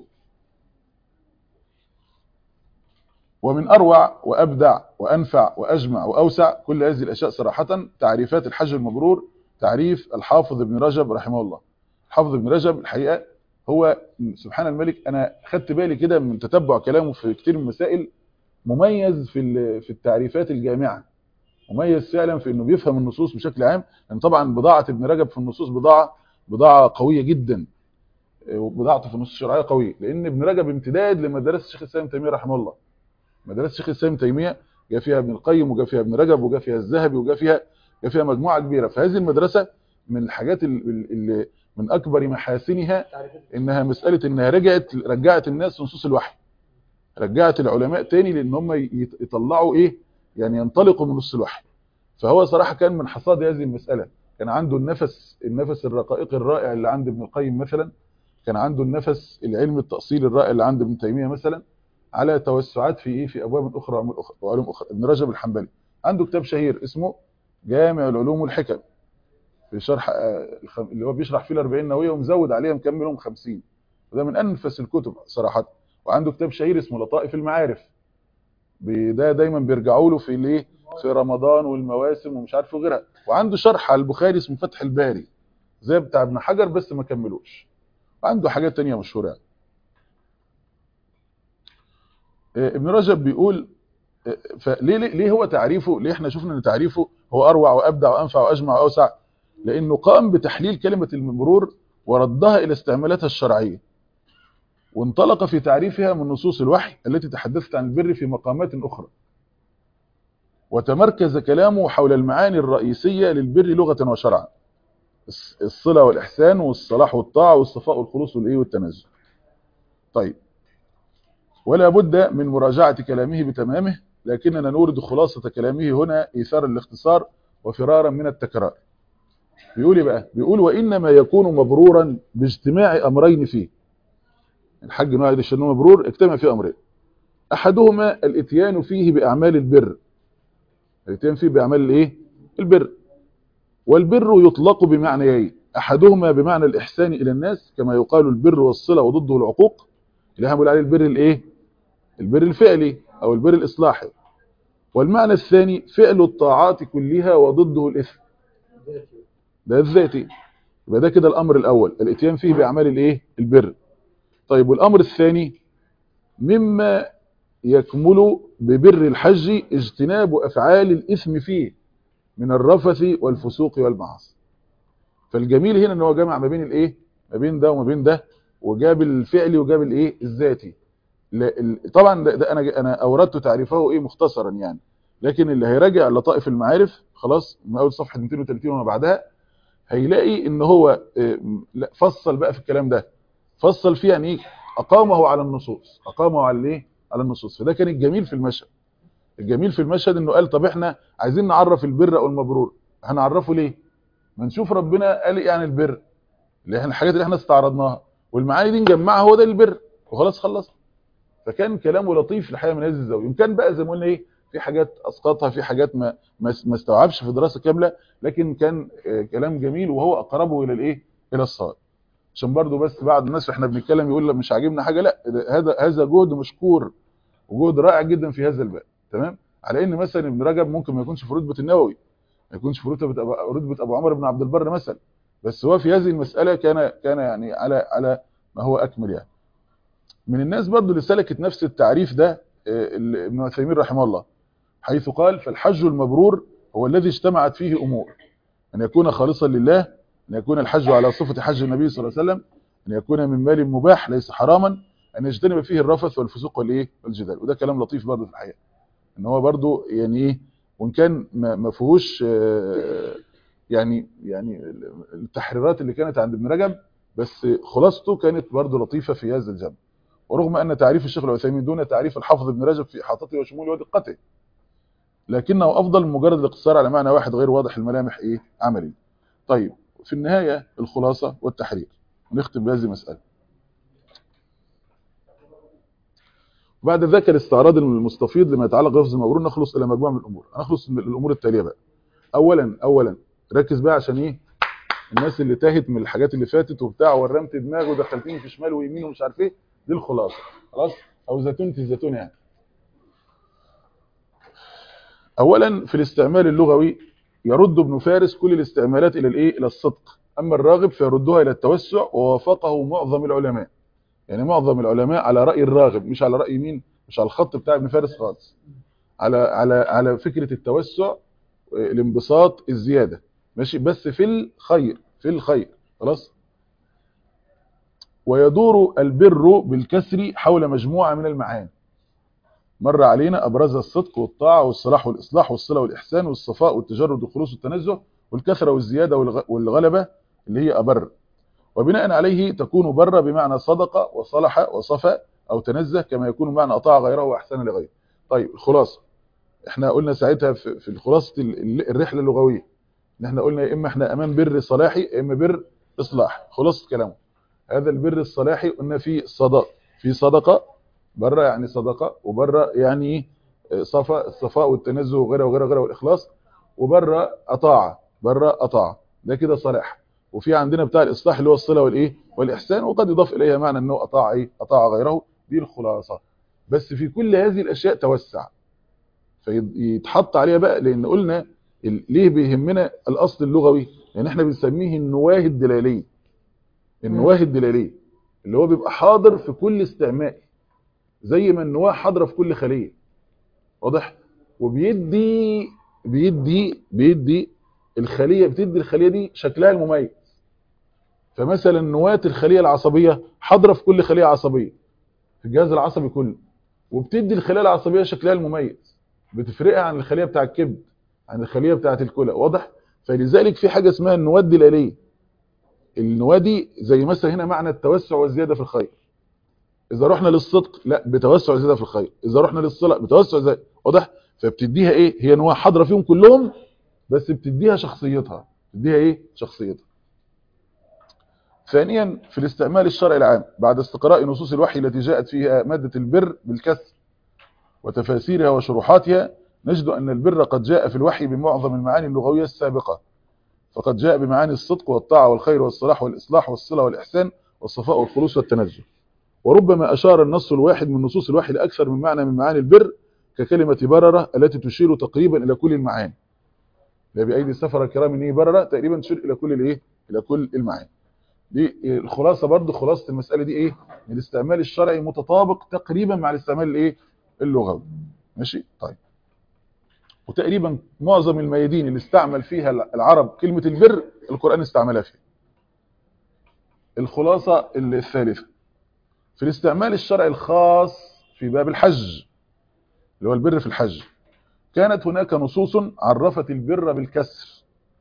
ومن اروع وابدع وانفع واجمع واوسع كل هذه الاشياء صراحه تعريفات الحج المبرور تعريف الحافظ ابن رجب رحمه الله الحافظ ابن رجب الحقيقه هو سبحان الملك انا خدت بالي كده من تتبع كلامه في كتير من المسائل مميز في ال- في التعريفات الجامعه مميز فعلا في انه بيفهم النصوص بشكل عام لان طبعا بضاعه ابن رجب في النصوص بضاعه بضاعه قويه جدا وبضاعته في النصوص الشرعيه قويه لان ابن رجب امتداد لمدرسه الشيخ الاسلام ابن تيميه رحمه الله مدرسه الشيخ الاسلام ابن تيميه جاء فيها ابن القيم وجاء فيها ابن رجب وجاء فيها الذهبي وجاء فيها جاء فيها مجموعه كبيره فهذه المدرسه من الحاجات اللي من اكبر محاسنها انها مساله انها رجعت رجعت الناس لنصوص الوحي رجعت العلماء تاني لان هم يطلعوا ايه يعني ينطلقوا من نص الوحي فهو صراحه كان من حصاد هذه المساله كان عنده النفس النفس الرقائق الرائع اللي عند ابن القيم مثلا كان عنده النفس العلم التأصيل الرائع اللي عند ابن تيمية مثلا على توسعات في ايه في ابواب اخرى وعلوم اخرى ابن رجب الحنبلي عنده كتاب شهير اسمه جامع العلوم والحكم في شرح اللي هو بيشرح فيه ال40 نوويه ومزود عليها مكملهم 50 وده من انفس الكتب صراحه وعنده كتاب شهير اسمه لطائف المعارف ده دايما بيرجعوا له في الايه في رمضان والمواسم ومش عارف وغيرها وعنده شرح على البخاري اسمه فتح الباري زي بتاع ابن حجر بس ما كملوش وعنده حاجات تانية مشهورة يعني. ابن رجب بيقول فليه ليه هو تعريفه ليه احنا شفنا ان تعريفه هو اروع وابدع وانفع واجمع واوسع لانه قام بتحليل كلمة المرور وردها الى استعمالاتها الشرعية وانطلق في تعريفها من نصوص الوحي التي تحدثت عن البر في مقامات اخرى وتمركز كلامه حول المعاني الرئيسية للبر لغة وشرعا الصلة والإحسان والصلاح والطاعة والصفاء والخلوص والإيه والتنزل طيب ولا بد من مراجعة كلامه بتمامه لكننا نورد خلاصة كلامه هنا إيثار الاختصار وفرارا من التكرار بيقول بقى بيقول وإنما يكون مبرورا باجتماع أمرين فيه الحج نوعد الشنو مبرور اجتمع فيه أمرين أحدهما الاتيان فيه بأعمال البر الاتيان فيه بأعمال الايه البر والبر يطلق بمعنيين احدهما بمعنى الاحسان الى الناس كما يقال البر والصله وضده العقوق اللي هنقول عليه البر الايه البر الفعلي او البر الاصلاحي والمعنى الثاني فعل الطاعات كلها وضده الاثم ده الذاتي يبقى ده كده الامر الاول الاتيان فيه باعمال الايه البر طيب والامر الثاني مما يكمل ببر الحج اجتناب افعال الاثم فيه من الرفث والفسوق والمعاصي فالجميل هنا ان هو جمع ما بين الايه ما بين ده وما بين ده وجاب الفعلي وجاب الايه الذاتي طبعا ده, ده انا انا اوردت تعريفه ايه مختصرا يعني لكن اللي هيراجع لطائف المعارف خلاص من اول صفحه 230 وما بعدها هيلاقي ان هو فصل بقى في الكلام ده فصل فيه يعني ايه اقامه على النصوص اقامه على الايه على النصوص فده كان الجميل في المشهد الجميل في المشهد انه قال طب احنا عايزين نعرف البر او المبرور هنعرفه ليه ما نشوف ربنا قال ايه عن البر اللي احنا الحاجات اللي احنا استعرضناها والمعاني دي نجمعها هو ده البر وخلاص خلص فكان كلامه لطيف الحقيقه من هذه الزاويه كان بقى زي ما قلنا ايه في حاجات اسقطها في حاجات ما ما استوعبش في دراسه كامله لكن كان كلام جميل وهو اقربه الى الايه الى الصواب عشان برضو بس بعض الناس واحنا بنتكلم يقول مش عاجبنا حاجه لا هذا هذا جهد مشكور وجهد رائع جدا في هذا الباب تمام على ان مثلا ابن رجب ممكن ما يكونش في رتبه النووي ما يكونش في رتبه رتبه ابو عمر بن عبد البر مثلا بس هو في هذه المساله كان كان يعني على على ما هو اكمل يعني من الناس برضو اللي سلكت نفس التعريف ده ابن عثيمين رحمه الله حيث قال فالحج المبرور هو الذي اجتمعت فيه امور ان يكون خالصا لله ان يكون الحج على صفه حج النبي صلى الله عليه وسلم ان يكون من مال مباح ليس حراما ان يجتنب فيه الرفث والفسوق والايه والجدال وده كلام لطيف برضه في الحقيقه ان هو برضو يعني ايه وان كان ما فيهوش يعني يعني التحريرات اللي كانت عند ابن رجب بس خلاصته كانت برضو لطيفه في هذا الجنب ورغم ان تعريف الشيخ العثيمين دون تعريف الحافظ ابن رجب في احاطته وشموله ودقته لكنه افضل من مجرد الاقتصار على معنى واحد غير واضح الملامح ايه عملي طيب في النهايه الخلاصه والتحرير نختم بهذه المساله بعد ذاك الاستعراض المستفيض لما يتعلق بلفظ المبرور نخلص الى مجموعه من الامور هنخلص من الامور التاليه بقى اولا اولا ركز بقى عشان ايه الناس اللي تاهت من الحاجات اللي فاتت وبتاع ورمت دماغه ودخلتني في شمال ويمين ومش عارف ايه دي الخلاصه خلاص او زيتونه الزيتون يعني اولا في الاستعمال اللغوي يرد ابن فارس كل الاستعمالات الى الايه الى الصدق اما الراغب فيردها الى التوسع ووافقه معظم العلماء يعني معظم العلماء على راي الراغب مش على راي مين مش على الخط بتاع ابن فارس خالص على على على فكره التوسع الانبساط الزياده ماشي بس في الخير في الخير خلاص ويدور البر بالكسر حول مجموعة من المعاني مر علينا أبرز الصدق والطاعة والصلاح والإصلاح والصلة والإحسان والصفاء والتجرد والخلوص والتنزه والكثرة والزيادة والغلبة اللي هي أبر وبناء عليه تكون بر بمعنى صدق وصلح وصفى أو تنزه كما يكون بمعنى أطاع غيره وأحسن لغيره طيب الخلاصة احنا قلنا ساعتها في الخلاصة الرحلة اللغوية ان احنا قلنا يا إما احنا أمام بر صلاحي يا إما بر إصلاح خلاصة كلامه هذا البر الصلاحي قلنا فيه صدق في صدقة بره يعني صدقة وبره يعني صفاء الصفاء والتنزه وغيره وغيره وغيره والإخلاص وبره أطاعة بره أطاعة ده كده صلاح وفي عندنا بتاع الإصلاح اللي هو الصلة والإيه والإحسان وقد يضاف إليها معنى أنه أطاع إيه أطاع غيره دي الخلاصة بس في كل هذه الأشياء توسع فيتحط عليها بقى لأن قلنا ليه بيهمنا الأصل اللغوي لأن احنا بنسميه النواه الدلالية النواه الدلالية اللي هو بيبقى حاضر في كل استعمال زي ما النواه حاضره في كل خليه واضح وبيدي بيدي بيدي الخليه بتدي الخليه دي شكلها المميز فمثلا نواه الخليه العصبيه حاضره في كل خليه عصبيه في الجهاز العصبي كله وبتدي الخليه العصبيه شكلها المميز بتفرقها عن الخليه بتاع الكبد عن الخليه بتاعه الكلى واضح فلذلك في حاجه اسمها النواه الدلاليه النواه دي زي مثلا هنا معنى التوسع والزياده في الخير اذا رحنا للصدق لا بتوسع زياده في الخير اذا رحنا للصلاه بتوسع زي واضح فبتديها ايه هي انواع حاضره فيهم كلهم بس بتديها شخصيتها بتديها ايه شخصيتها ثانيا في الاستعمال الشرعي العام بعد استقراء نصوص الوحي التي جاءت فيها ماده البر بالكسر وتفاسيرها وشروحاتها نجد ان البر قد جاء في الوحي بمعظم المعاني اللغويه السابقه فقد جاء بمعاني الصدق والطاعه والخير والصلاح والاصلاح والصله والاحسان والصفاء والخلوص والتنزه وربما أشار النص الواحد من نصوص الوحي لأكثر من معنى من معاني البر ككلمة بررة التي تشير تقريبا إلى كل المعاني لا بأيدي السفر الكرام إن هي بررة تقريبا تشير إلى كل الإيه إلى كل المعاني دي الخلاصة برضو خلاصة المسألة دي إيه الاستعمال الشرعي متطابق تقريبا مع الاستعمال الإيه اللغوي ماشي طيب وتقريبا معظم الميادين اللي استعمل فيها العرب كلمة البر القرآن استعملها فيها الخلاصة الثالثة في الاستعمال الشرعي الخاص في باب الحج اللي هو البر في الحج كانت هناك نصوص عرفت البر بالكسر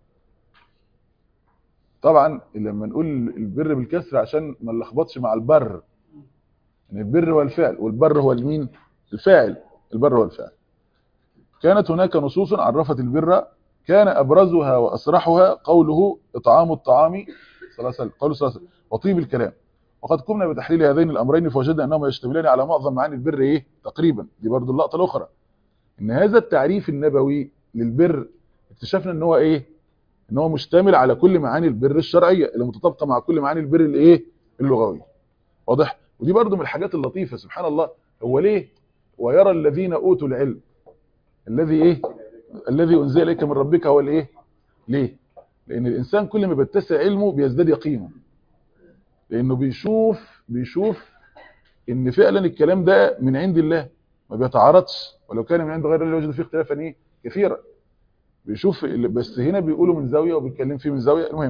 طبعا لما نقول البر بالكسر عشان ما نلخبطش مع البر يعني البر هو الفعل والبر هو المين الفاعل البر هو الفاعل كانت هناك نصوص عرفت البر كان ابرزها واسرحها قوله اطعام الطعام صلى الله عليه وسلم قوله صلى الله عليه وسلم وطيب الكلام وقد قمنا بتحليل هذين الامرين فوجدنا انهما يشتملان على معظم معاني البر ايه تقريبا دي برضو اللقطه الاخرى ان هذا التعريف النبوي للبر اكتشفنا ان هو ايه ان هو مشتمل على كل معاني البر الشرعيه اللي متطابقه مع كل معاني البر الايه اللغويه واضح ودي برضو من الحاجات اللطيفه سبحان الله هو ليه ويرى الذين اوتوا العلم الذي ايه الذي انزل اليك من ربك هو الايه ليه لان الانسان كل ما بيتسع علمه بيزداد يقينه لانه بيشوف بيشوف ان فعلا الكلام ده من عند الله ما بيتعارضش ولو كان من عند غير الله يوجد فيه اختلافا ايه كثيرا بيشوف بس هنا بيقولوا من زاويه وبيتكلم فيه من زاويه المهم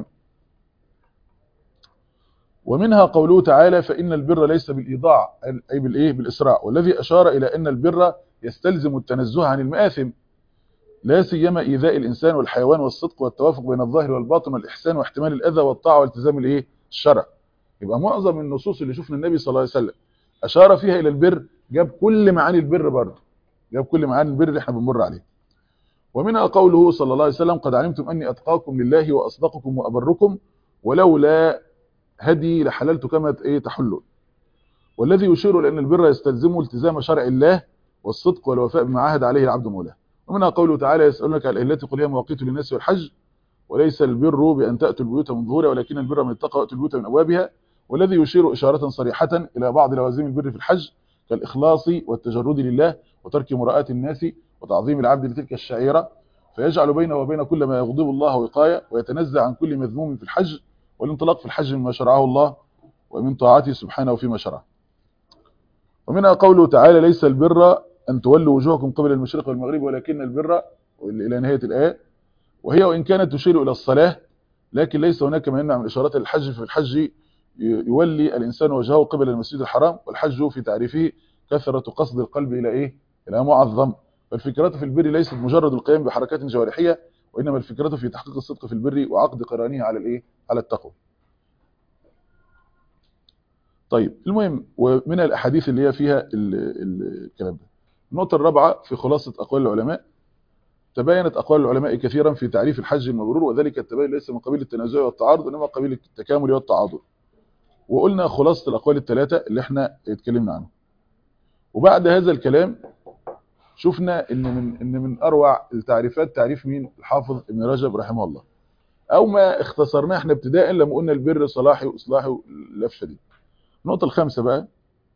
ومنها قوله تعالى فإن البر ليس بالإيضاع أي بالإيه بالإسراع والذي أشار إلى أن البر يستلزم التنزه عن المآثم لا سيما إيذاء الإنسان والحيوان والصدق والتوافق بين الظاهر والباطن والإحسان واحتمال الأذى والطاعة والتزام الإيه الشرع يبقى معظم النصوص اللي شفنا النبي صلى الله عليه وسلم أشار فيها إلى البر جاب كل معاني البر برضه جاب كل معاني البر اللي احنا بنمر عليه ومنها قوله صلى الله عليه وسلم قد علمتم أني أتقاكم لله وأصدقكم وأبركم ولولا هدي لحللت كما ايه تحلون والذي يشير لأن البر يستلزمه التزام شرع الله والصدق والوفاء بما عهد عليه العبد مولاه ومنها قوله تعالى يسألونك عن التي قل هي مواقيت للناس والحج وليس البر بأن تأتوا البيوت من ظهورها ولكن البر من اتقى وأتوا البيوت من أبوابها والذي يشير إشارة صريحة إلى بعض لوازم البر في الحج كالإخلاص والتجرد لله وترك مراءة الناس وتعظيم العبد لتلك الشعيرة فيجعل بينه وبين كل ما يغضب الله وقاية ويتنزع عن كل مذموم في الحج والانطلاق في الحج مما شرعه الله ومن طاعته سبحانه فيما شرعه ومنها قوله تعالى ليس البر أن تولوا وجوهكم قبل المشرق والمغرب ولكن البر إلى نهاية الآية وهي وإن كانت تشير إلى الصلاة لكن ليس هناك ما يمنع من إشارات الحج في الحج يولي الإنسان وجهه قبل المسجد الحرام والحج في تعريفه كثرة قصد القلب إلى إيه؟ إلى معظم فالفكرة في البر ليست مجرد القيام بحركات جوارحية وإنما الفكرة في تحقيق الصدق في البر وعقد قرانه على الإيه؟ على التقوى طيب المهم ومن الأحاديث اللي هي فيها الكلام ده النقطة الرابعة في خلاصة أقوال العلماء تباينت أقوال العلماء كثيرا في تعريف الحج المبرور وذلك التباين ليس من قبيل التنازع والتعارض وإنما قبيل التكامل والتعاضد وقلنا خلاصة الأقوال الثلاثة اللي احنا اتكلمنا عنها وبعد هذا الكلام شفنا ان من ان من اروع التعريفات تعريف مين الحافظ ابن رجب رحمه الله او ما اختصرناه احنا ابتداء لما قلنا البر صلاحي واصلاحي اللفشه دي النقطه الخامسه بقى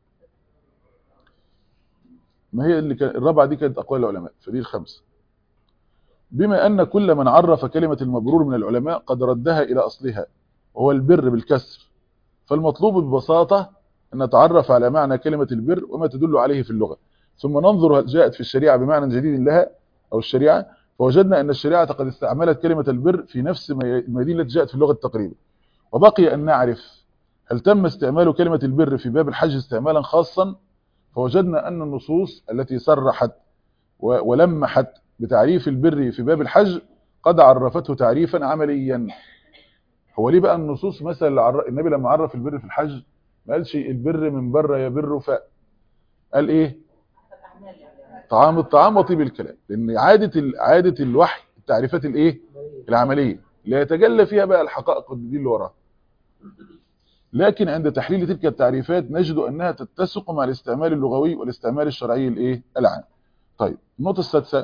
ما هي اللي كان الرابعه دي كانت اقوال العلماء فدي الخامسه بما ان كل من عرف كلمه المبرور من العلماء قد ردها الى اصلها وهو البر بالكسر فالمطلوب ببساطه ان نتعرف على معنى كلمه البر وما تدل عليه في اللغه ثم ننظر هل جاءت في الشريعة بمعنى جديد لها أو الشريعة فوجدنا أن الشريعة قد استعملت كلمة البر في نفس المدينة التي جاءت في اللغة تقريبا وبقي أن نعرف هل تم استعمال كلمة البر في باب الحج استعمالا خاصا فوجدنا أن النصوص التي صرحت ولمحت بتعريف البر في باب الحج قد عرفته تعريفا عمليا هو ليه بقى النصوص مثلا النبي لما عرف البر في الحج ما قالش البر من بر يبر ف قال ايه طعام الطعام وطيب الكلام لان عاده عاده الوحي التعريفات الايه العمليه لا يتجلى فيها بقى الحقائق دي اللي وراها لكن عند تحليل تلك التعريفات نجد انها تتسق مع الاستعمال اللغوي والاستعمال الشرعي الايه العام طيب النقطه السادسه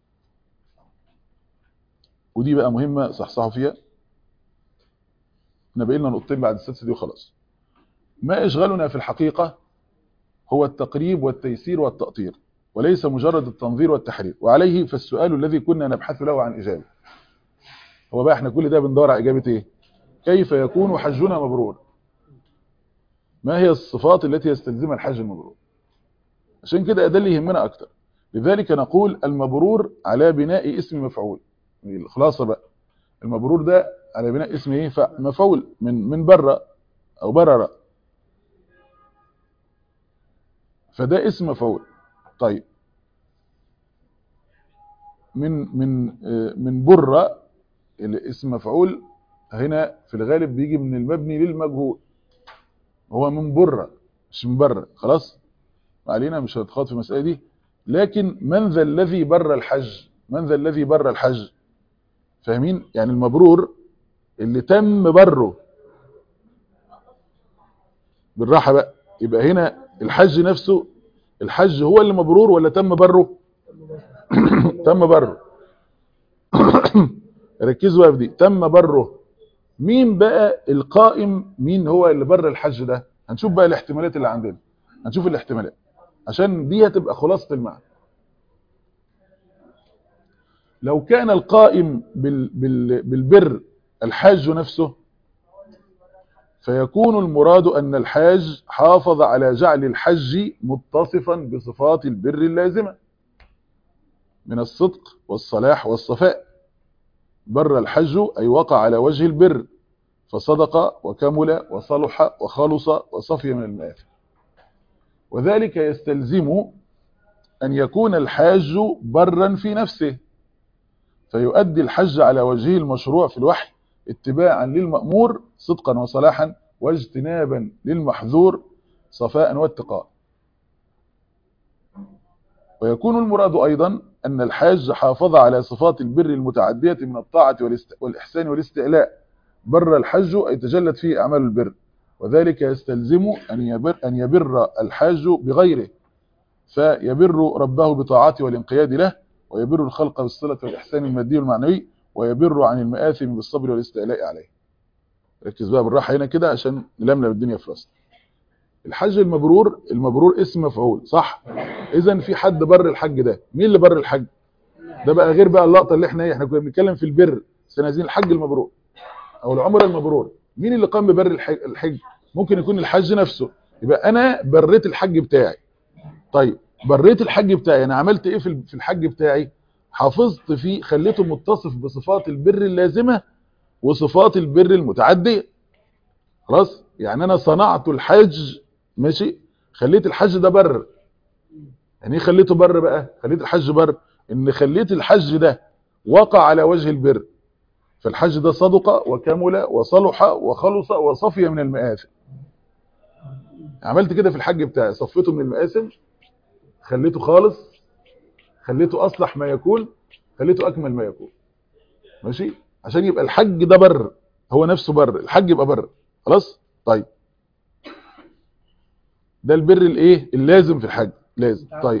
ودي بقى مهمه صحصحوا فيها احنا بقينا نقطتين بعد السادسه دي وخلاص ما اشغلنا في الحقيقه هو التقريب والتيسير والتأطير وليس مجرد التنظير والتحرير وعليه فالسؤال الذي كنا نبحث له عن إجابة هو بقى احنا كل ده بندور على إجابة ايه كيف يكون حجنا مبرور ما هي الصفات التي يستلزمها الحج المبرور عشان كده ده اللي يهمنا أكتر لذلك نقول المبرور على بناء اسم مفعول الخلاصة بقى المبرور ده على بناء اسم ايه مفعول من من بره او برر فده اسم مفعول طيب من من من بره الاسم مفعول هنا في الغالب بيجي من المبني للمجهول هو من بره مش من بره خلاص ما علينا مش هنتخاط في المساله دي لكن من ذا الذي بر الحج من ذا الذي بر الحج فاهمين يعني المبرور اللي تم بره بالراحه بقى يبقى هنا الحج نفسه الحج هو اللي مبرور ولا تم بره تم بره ركزوا بقى في دي تم بره مين بقى القائم مين هو اللي بر الحج ده هنشوف بقى الاحتمالات اللي عندنا هنشوف الاحتمالات عشان دي هتبقى خلاصة المعنى لو كان القائم بال بال بالبر الحاج نفسه فيكون المراد أن الحاج حافظ على جعل الحج متصفا بصفات البر اللازمة من الصدق والصلاح والصفاء بر الحج أي وقع على وجه البر فصدق وكمل وصلح وخلص وصفي من المآثم وذلك يستلزم أن يكون الحاج برا في نفسه فيؤدي الحج على وجهه المشروع في الوحي اتباعا للمأمور صدقا وصلاحا واجتنابا للمحذور صفاء واتقاء ويكون المراد أيضا أن الحاج حافظ على صفات البر المتعدية من الطاعة والإحسان والاستعلاء بر الحج أي تجلت فيه أعمال البر وذلك يستلزم أن يبر, أن يبر الحاج بغيره فيبر ربه بطاعته والانقياد له ويبر الخلق بالصلة والإحسان المادي والمعنوي ويبر عن المآثم بالصبر والاستعلاء عليه ركز بقى بالراحة هنا كده عشان نلملم الدنيا في راسنا الحج المبرور المبرور اسم مفعول صح اذا في حد بر الحج ده مين اللي بر الحج ده بقى غير بقى اللقطه اللي احنا ايه احنا كنا بنتكلم في البر سنازين الحج المبرور او العمره المبرور مين اللي قام ببر الحج, الحج ممكن يكون الحج نفسه يبقى انا بريت الحج بتاعي طيب بريت الحج بتاعي انا عملت ايه في الحج بتاعي حافظت فيه خليته متصف بصفات البر اللازمه وصفات البر المتعديه خلاص يعني انا صنعت الحج ماشي خليت الحج ده بر يعني ايه خليته بر بقى خليت الحج بر ان خليت الحج ده وقع على وجه البر فالحج ده صدق وكمل وصلح وخلص وصفي من المآثم عملت كده في الحج بتاعي صفيته من المآثم خليته خالص خليته اصلح ما يكون خليته اكمل ما يكون ماشي عشان يبقى الحج ده بر هو نفسه بر الحج يبقى بر خلاص طيب ده البر الايه اللازم في الحج لازم طيب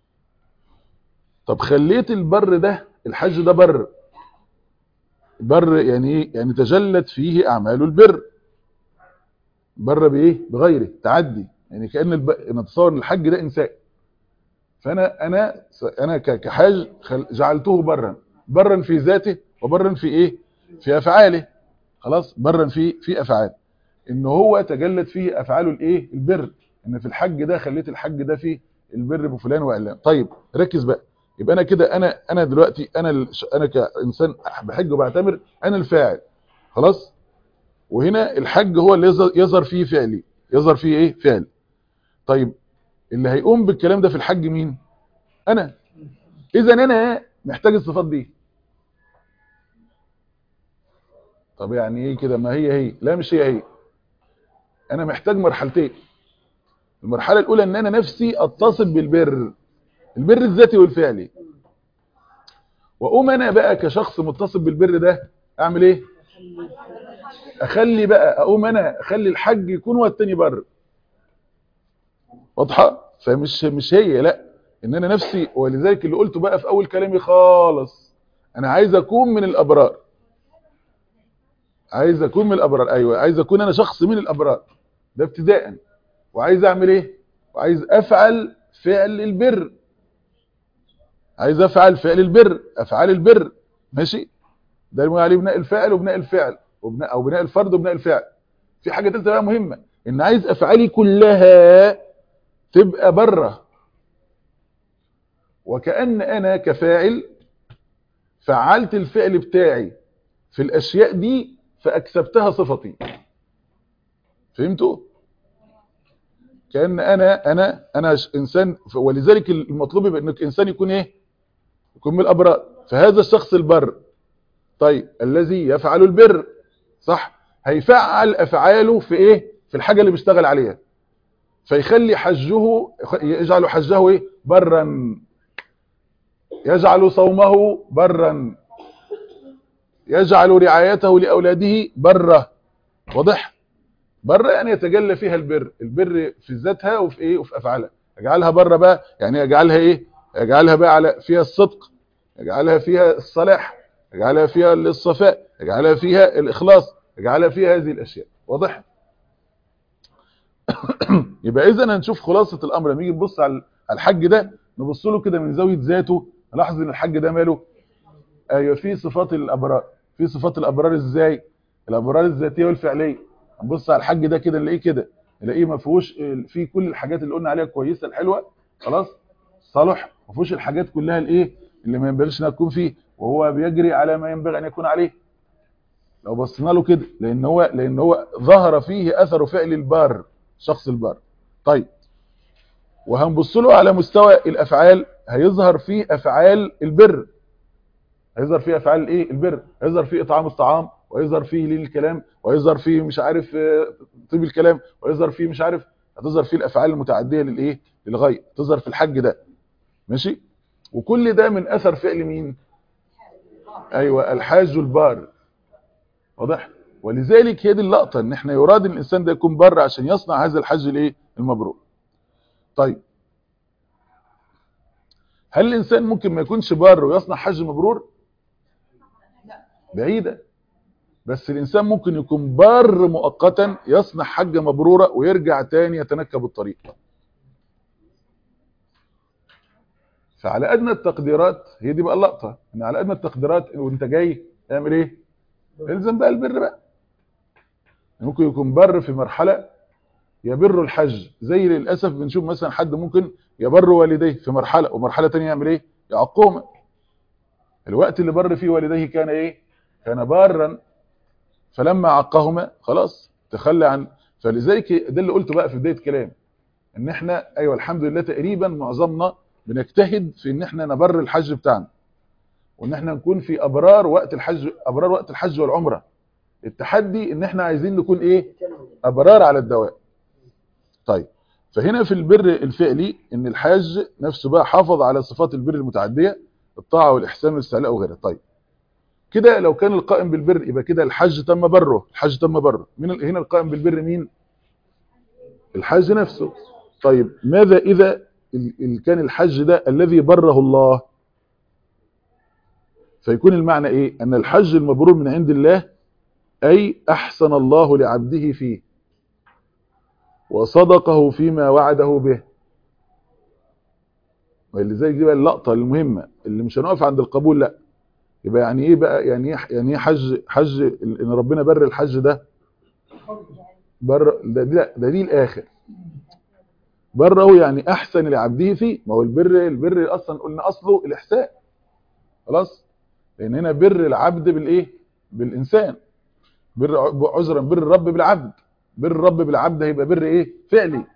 طب خليت البر ده الحج ده بر بر يعني ايه يعني تجلت فيه اعمال البر بر بايه بغيره تعدي يعني كان الب... نتصور ان الحج ده انسان فانا انا انا كحاج خل... جعلته برا برا في ذاته وبرا في ايه في افعاله خلاص برا في في افعال ان هو تجلت فيه افعاله الايه البر ان في الحج ده خليت الحج ده فيه البر بفلان وعلان طيب ركز بقى يبقى انا كده انا انا دلوقتي انا ال... انا كانسان بحج وبعتمر انا الفاعل خلاص وهنا الحج هو اللي يظهر فيه فعلي يظهر فيه ايه فعل طيب اللي هيقوم بالكلام ده في الحج مين انا اذا انا محتاج الصفات دي طب يعني ايه كده ما هي هي لا مش هي هي انا محتاج مرحلتين المرحله الاولى ان انا نفسي اتصل بالبر البر الذاتي والفعلي واقوم انا بقى كشخص متصل بالبر ده اعمل ايه اخلي بقى اقوم انا اخلي الحج يكون هو التاني بر واضحه فمش مش هي لا ان انا نفسي ولذلك اللي قلته بقى في اول كلامي خالص انا عايز اكون من الابرار عايز اكون من الابرار ايوه عايز اكون انا شخص من الابرار ده ابتداء وعايز اعمل ايه وعايز افعل فعل البر عايز افعل فعل البر افعال البر ماشي ده المهم عليه بناء الفاعل وبناء الفعل وبناء او بناء الفرد وبناء الفعل في حاجه ثالثه بقى مهمه ان عايز افعالي كلها تبقى بره وكأن انا كفاعل فعلت الفعل بتاعي في الاشياء دي فاكسبتها صفتي فهمتوا كأن انا انا انا انسان ولذلك المطلوب يبقى انك انسان يكون ايه يكون من الابرار فهذا الشخص البر طيب الذي يفعل البر صح هيفعل افعاله في ايه في الحاجه اللي بيشتغل عليها فيخلي حجه يجعل حجه ايه برا يجعل صومه برا يجعل رعايته لاولاده برا واضح بره يعني يتجلى فيها البر البر في ذاتها وفي ايه وفي افعالها يجعلها بره بقى يعني يجعلها ايه يجعلها بقى على فيها الصدق يجعلها فيها الصلاح يجعلها فيها الصفاء يجعلها فيها الاخلاص يجعلها فيها هذه الاشياء واضح يبقى اذا هنشوف خلاصه الامر لما نيجي نبص على الحج ده نبص له كده من زاويه ذاته نلاحظ ان الحج ده ماله ايوه في صفات الابرار في صفات الابرار ازاي الابرار الذاتيه والفعليه نبص على الحج ده كده نلاقيه كده نلاقيه ما فيهوش في كل الحاجات اللي قلنا عليها كويسه الحلوه خلاص صالح ما فيهوش الحاجات كلها الايه اللي ما ينبغيش انها تكون فيه وهو بيجري على ما ينبغي ان يكون عليه لو بصينا له كده لان هو لان هو ظهر فيه اثر فعل البار شخص البار طيب وهنبص له على مستوى الافعال هيظهر فيه افعال البر هيظهر فيه افعال الايه البر هيظهر فيه اطعام الطعام ويظهر فيه لين الكلام ويظهر فيه مش عارف طيب الكلام ويظهر فيه مش عارف هتظهر فيه الافعال المتعديه للايه للغايه تظهر في الحج ده ماشي وكل ده من اثر فعل مين ايوه الحاج البار واضح ولذلك هي دي اللقطه ان احنا يراد ان الانسان ده يكون بر عشان يصنع هذا الحج الايه المبرور طيب هل الانسان ممكن ما يكونش بار ويصنع حج مبرور بعيده بس الانسان ممكن يكون بار مؤقتا يصنع حجه مبروره ويرجع تاني يتنكب الطريق فعلى ادنى التقديرات هي دي بقى اللقطه ان على ادنى التقديرات وانت جاي تعمل ايه الزم بقى البر بقى ممكن يكون بر في مرحله يبر الحج زي للاسف بنشوف مثلا حد ممكن يبر والديه في مرحله ومرحله ثانيه يعمل ايه يعقهما الوقت اللي بر فيه والديه كان ايه كان بارا فلما عقهما خلاص تخلى عن فلذلك ده اللي قلته بقى في بدايه الكلام ان احنا ايوه الحمد لله تقريبا معظمنا بنجتهد في ان احنا نبر الحج بتاعنا وان احنا نكون في ابرار وقت الحج ابرار وقت الحج والعمره التحدي ان احنا عايزين نكون ايه ابرار على الدوام طيب فهنا في البر الفعلي ان الحاج نفسه بقى حافظ على صفات البر المتعديه الطاعه والاحسان والاستعلاء وغيرها طيب كده لو كان القائم بالبر يبقى كده الحج تم بره الحج تم بره مين ال- هنا القائم بالبر مين الحج نفسه طيب ماذا اذا ال- ال- كان الحج ده الذي بره الله فيكون المعنى ايه ان الحج المبرور من عند الله اي احسن الله لعبده فيه وصدقه فيما وعده به ولذلك دي بقى اللقطه المهمه اللي مش هنقف عند القبول لا يبقى يعني ايه بقى يعني ايه يعني ايه حج حج ان ربنا بر الحج ده بر ده ده, ده دي الاخر بره يعني احسن لعبده فيه ما هو البر البر اصلا قلنا اصله الاحسان خلاص لان هنا بر العبد بالايه بالانسان بر عذرا بر الرب بالعبد بر الرب بالعبد هيبقى بر ايه فعلي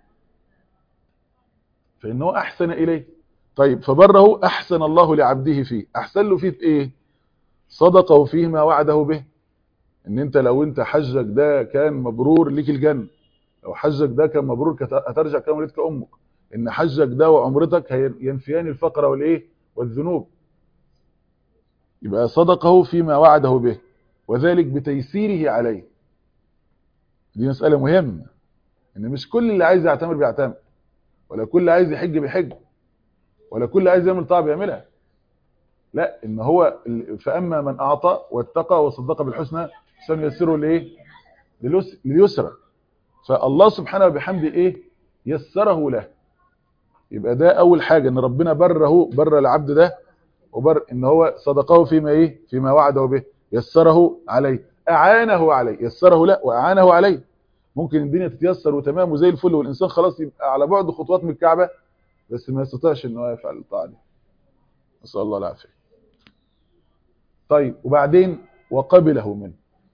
فانه احسن اليه طيب فبره احسن الله لعبده فيه احسن له فيه ايه صدقه فيه ما وعده به ان انت لو انت حجك ده كان مبرور ليك الجنه لو حجك ده كان مبرور كت- هترجع كما ولدتك امك ان حجك ده وعمرتك هي- ينفيان الفقر والايه والذنوب يبقى صدقه فيما وعده به وذلك بتيسيره عليه دي مسألة مهمة ان مش كل اللي عايز يعتمر بيعتمر ولا كل اللي عايز يحج بيحج ولا كل اللي عايز يعمل طاعة بيعملها لا ان هو ال- فاما من اعطى واتقى وصدق بالحسنى سنيسره لايه لليس- لليسرى فالله سبحانه وبحمده ايه يسره له يبقى ده اول حاجة ان ربنا بره بر العبد ده وبر ان هو صدقه فيما ايه فيما وعده به يسره عليه اعانه عليه يسره لا واعانه عليه ممكن الدنيا تتيسر وتمام وزي الفل والانسان خلاص يبقى على بعد خطوات من الكعبه بس ما يستطيعش ان هو يفعل الطاعه دي نسال الله العافيه طيب وبعدين وقبله منه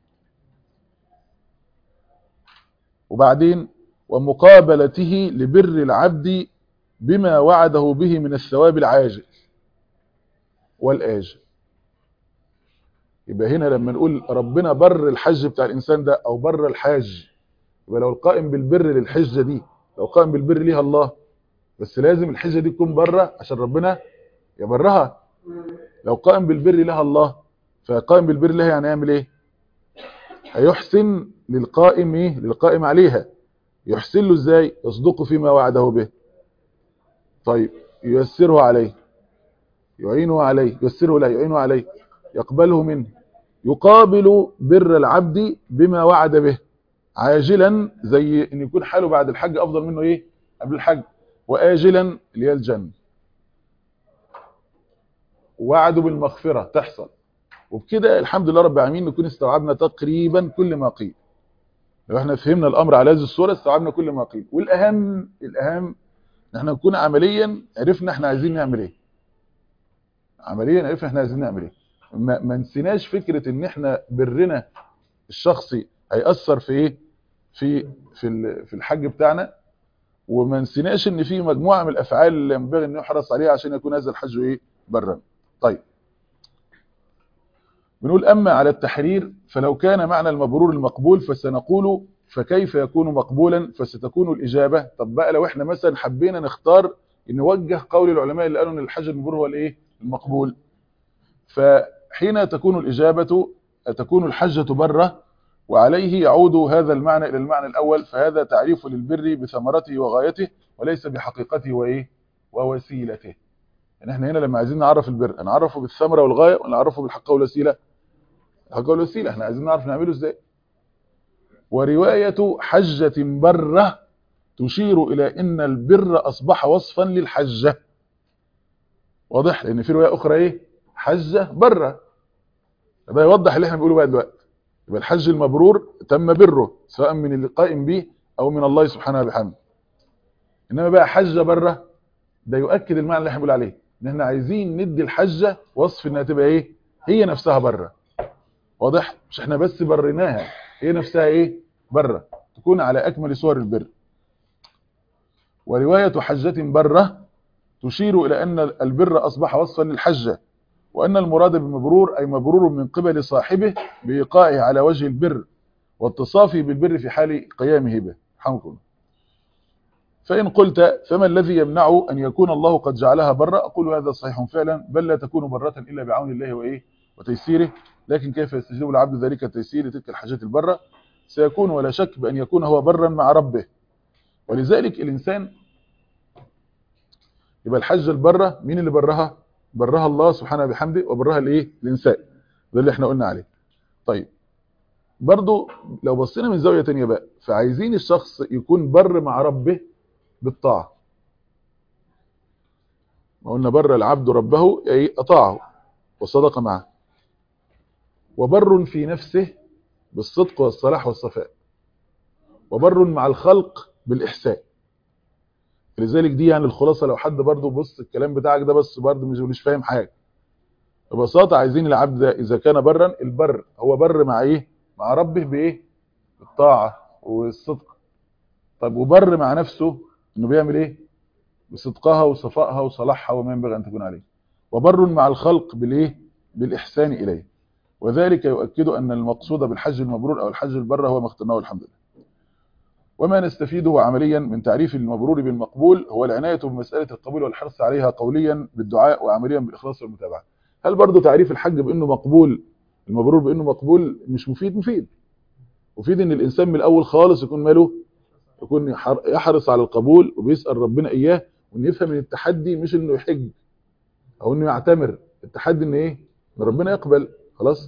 وبعدين ومقابلته لبر العبد بما وعده به من الثواب العاجل والآجل يبقى هنا لما نقول ربنا بر الحج بتاع الإنسان ده أو بر الحاج يبقى لو القائم بالبر للحجة دي لو قائم بالبر ليها الله بس لازم الحجة دي تكون بره عشان ربنا يبرها لو قائم بالبر لها الله فقائم بالبر لها يعني يعمل ايه هيحسن للقائم ايه للقائم عليها يحسن له ازاي يصدق فيما وعده به طيب ييسره عليه يعينه عليه ييسره له يعينه عليه يقبله منه يقابل بر العبد بما وعد به عاجلا زي ان يكون حاله بعد الحج افضل منه ايه قبل الحج واجلا اللي هي الجنه وعده بالمغفره تحصل وبكده الحمد لله رب العالمين نكون استوعبنا تقريبا كل ما قيل لو احنا فهمنا الامر على هذه الصوره استوعبنا كل ما قيل والاهم الاهم ان احنا نكون عمليا عرفنا احنا عايزين نعمل ايه عمليا عرفنا احنا عايزين نعمل ايه ما, ما نسيناش فكره ان احنا برنا الشخصي هيأثر في ايه في في ال- في الحج بتاعنا وما نسيناش ان في مجموعه من الافعال اللي ينبغي ان نحرص عليها عشان يكون هذا الحج ايه برا طيب بنقول اما على التحرير فلو كان معنى المبرور المقبول فسنقول فكيف يكون مقبولا فستكون الاجابه طب بقى لو احنا مثلا حبينا نختار نوجه قول العلماء اللي قالوا ان الحج المبرور هو الايه المقبول فحين تكون الاجابه تكون الحجه بره وعليه يعود هذا المعنى إلى المعنى الأول فهذا تعريف للبر بثمرته وغايته وليس بحقيقته وإيه ووسيلته يعني احنا هنا لما عايزين نعرف البر هنعرفه بالثمرة والغاية ولا نعرفه بالحقيقة والوسيلة الحقيقة والوسيلة احنا عايزين نعرف نعمله ازاي ورواية حجة برة تشير إلى أن البر أصبح وصفا للحجة واضح لأن في رواية أخرى إيه حجة برة ده يوضح اللي احنا بنقوله بقى دلوقتي يبقى الحج المبرور تم بره سواء من القائم به او من الله سبحانه وبحمده انما بقى حجه بره ده يؤكد المعنى اللي احنا بنقول عليه ان احنا عايزين ندي الحجه وصف انها تبقى ايه هي نفسها بره واضح مش احنا بس بريناها هي نفسها ايه بره تكون على أكمل صور البر ورواية حجة برة تشير إلى أن البر أصبح وصفا للحجة وأن المراد بالمبرور أي مبرور من قبل صاحبه بإيقائه على وجه البر والتصافي بالبر في حال قيامه به حمكم الله فإن قلت فما الذي يمنع أن يكون الله قد جعلها برة أقول هذا صحيح فعلا بل لا تكون برة إلا بعون الله وإيه وتيسيره لكن كيف يستجيب العبد ذلك التيسير لتلك الحاجات البرة سيكون ولا شك بأن يكون هو برا مع ربه ولذلك الإنسان يبقى الحجة البرة مين اللي برها برها الله سبحانه بحمده وبرها الايه الإنسان ده اللي احنا قلنا عليه طيب برضو لو بصينا من زاوية تانية بقى فعايزين الشخص يكون بر مع ربه بالطاعة ما قلنا بر العبد ربه أي أطاعه وصدق معه وبر في نفسه بالصدق والصلاح والصفاء وبر مع الخلق بالإحسان لذلك دي يعني الخلاصة لو حد برضو بص الكلام بتاعك ده بس برضو مش مش فاهم حاجة ببساطة عايزين العبد ده إذا كان برا البر هو بر مع إيه مع ربه بإيه بالطاعة والصدق طب وبر مع نفسه إنه بيعمل إيه بصدقها وصفائها وصلاحها وما ينبغي أن تكون عليه وبر مع الخلق بالإيه بالإحسان إليه وذلك يؤكد أن المقصود بالحج المبرور أو الحج البر هو ما اخترناه الحمد لله وما نستفيده عمليا من تعريف المبرور بالمقبول هو العناية بمسألة القبول والحرص عليها قوليا بالدعاء وعمليا بالإخلاص والمتابعة هل برضو تعريف الحج بأنه مقبول المبرور بأنه مقبول مش مفيد مفيد مفيد ان الإنسان من الأول خالص يكون ماله يكون يحرص على القبول وبيسأل ربنا إياه وان يفهم ان التحدي مش انه يحج او انه يعتمر التحدي ان ايه ان ربنا يقبل خلاص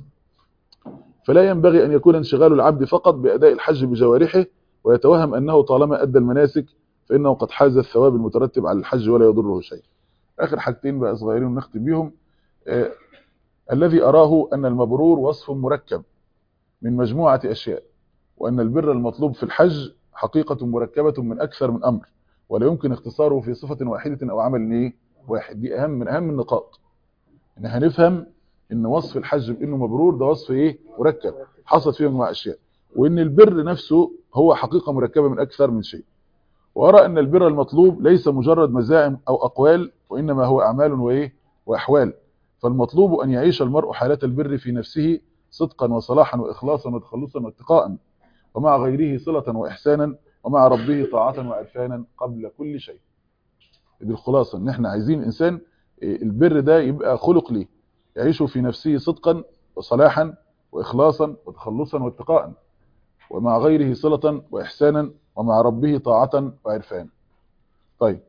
فلا ينبغي أن يكون انشغال العبد فقط بأداء الحج بجوارحه ويتوهم أنه طالما أدى المناسك فإنه قد حاز الثواب المترتب على الحج ولا يضره شيء آخر حاجتين بقى صغيرين ونختم بيهم آه الذي أراه أن المبرور وصف مركب من مجموعة أشياء وأن البر المطلوب في الحج حقيقة مركبة من أكثر من أمر ولا يمكن اختصاره في صفة واحدة أو عمل إيه واحد دي أهم من أهم النقاط إن هنفهم إن وصف الحج بأنه مبرور ده وصف إيه مركب حصلت فيه مجموعة أشياء وإن البر نفسه هو حقيقة مركبة من أكثر من شيء وأرى أن البر المطلوب ليس مجرد مزاعم أو أقوال وإنما هو أعمال وإيه وأحوال فالمطلوب أن يعيش المرء حالة البر في نفسه صدقا وصلاحا وإخلاصا وتخلصا واتقاء ومع غيره صلة وإحسانا ومع ربه طاعة وعرفانا قبل كل شيء دي الخلاصة ان احنا عايزين انسان البر ده يبقى خلق ليه يعيش في نفسه صدقا وصلاحا وإخلاصا وتخلصا واتقاء ومع غيره صلة وإحسانا ومع ربه طاعة وعرفان طيب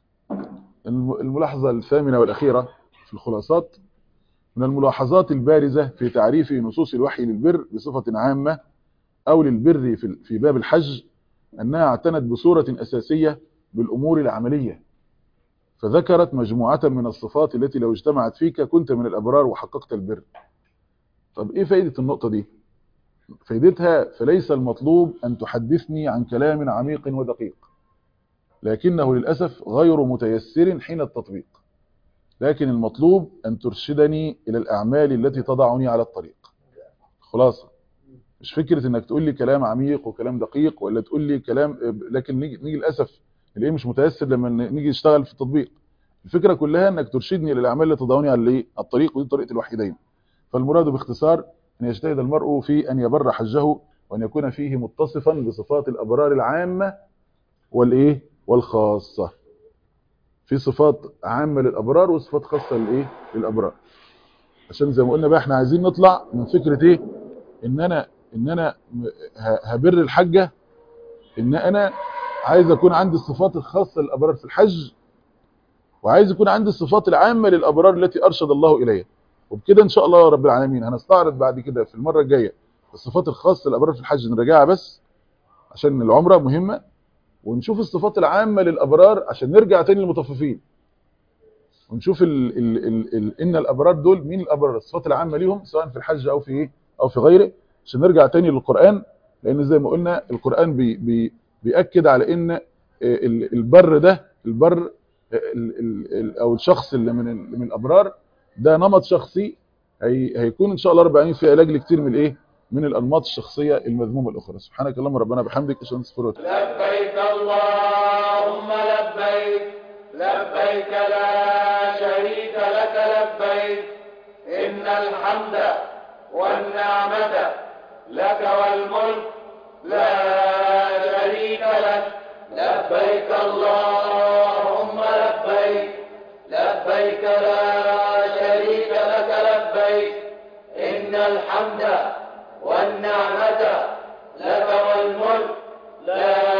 الملاحظة الثامنة والأخيرة في الخلاصات من الملاحظات البارزة في تعريف نصوص الوحي للبر بصفة عامة أو للبر في باب الحج أنها اعتنت بصورة أساسية بالأمور العملية فذكرت مجموعة من الصفات التي لو اجتمعت فيك كنت من الأبرار وحققت البر طب إيه فائدة النقطة دي فائدتها فليس المطلوب أن تحدثني عن كلام عميق ودقيق لكنه للأسف غير متيسر حين التطبيق لكن المطلوب أن ترشدني إلى الأعمال التي تضعني على الطريق خلاصة مش فكرة انك تقول لي كلام عميق وكلام دقيق ولا تقول لي كلام لكن نيجي, نيجي للأسف ليه مش متيسر لما نيجي نشتغل في التطبيق الفكرة كلها انك ترشدني الى الاعمال اللي تضعني على الطريق ودي طريقة الوحيدين فالمراد باختصار ان يجتهد المرء في ان يبر حجه وان يكون فيه متصفا بصفات الابرار العامة والايه والخاصة في صفات عامة للابرار وصفات خاصة للايه للابرار عشان زي ما قلنا بقى احنا عايزين نطلع من فكرة ايه ان انا ان انا هبر الحجة ان انا عايز اكون عندي الصفات الخاصة للابرار في الحج وعايز يكون عندي الصفات العامة للابرار التي ارشد الله اليها وبكده ان شاء الله رب العالمين هنستعرض بعد كده في المرة الجاية الصفات الخاصة للابرار في الحج نراجعها بس عشان العمرة مهمة ونشوف الصفات العامة للابرار عشان نرجع تاني للمطففين ونشوف ال ال ال ال ان الابرار دول مين الابرار الصفات العامة ليهم سواء في الحج او في ايه او في غيره عشان نرجع تاني للقرآن لان زي ما قلنا القرآن بي بي بيأكد على ان البر ده البر او الشخص اللي من من الابرار ده نمط شخصي هي هيكون ان شاء الله رب العالمين في علاج لكتير من الايه من الانماط الشخصيه المذمومه الاخرى سبحانك اللهم ربنا بحمدك اشهد ان لا اله الا انت
لبيك اللهم لبيك لبيك لا شريك لك لبيك إن الحمد والنعمة لك والملك لا شريك لك لبيك اللهم لبيك لبيك لا شريك لك لبيك إن الحمد والنعمة لك والملك لا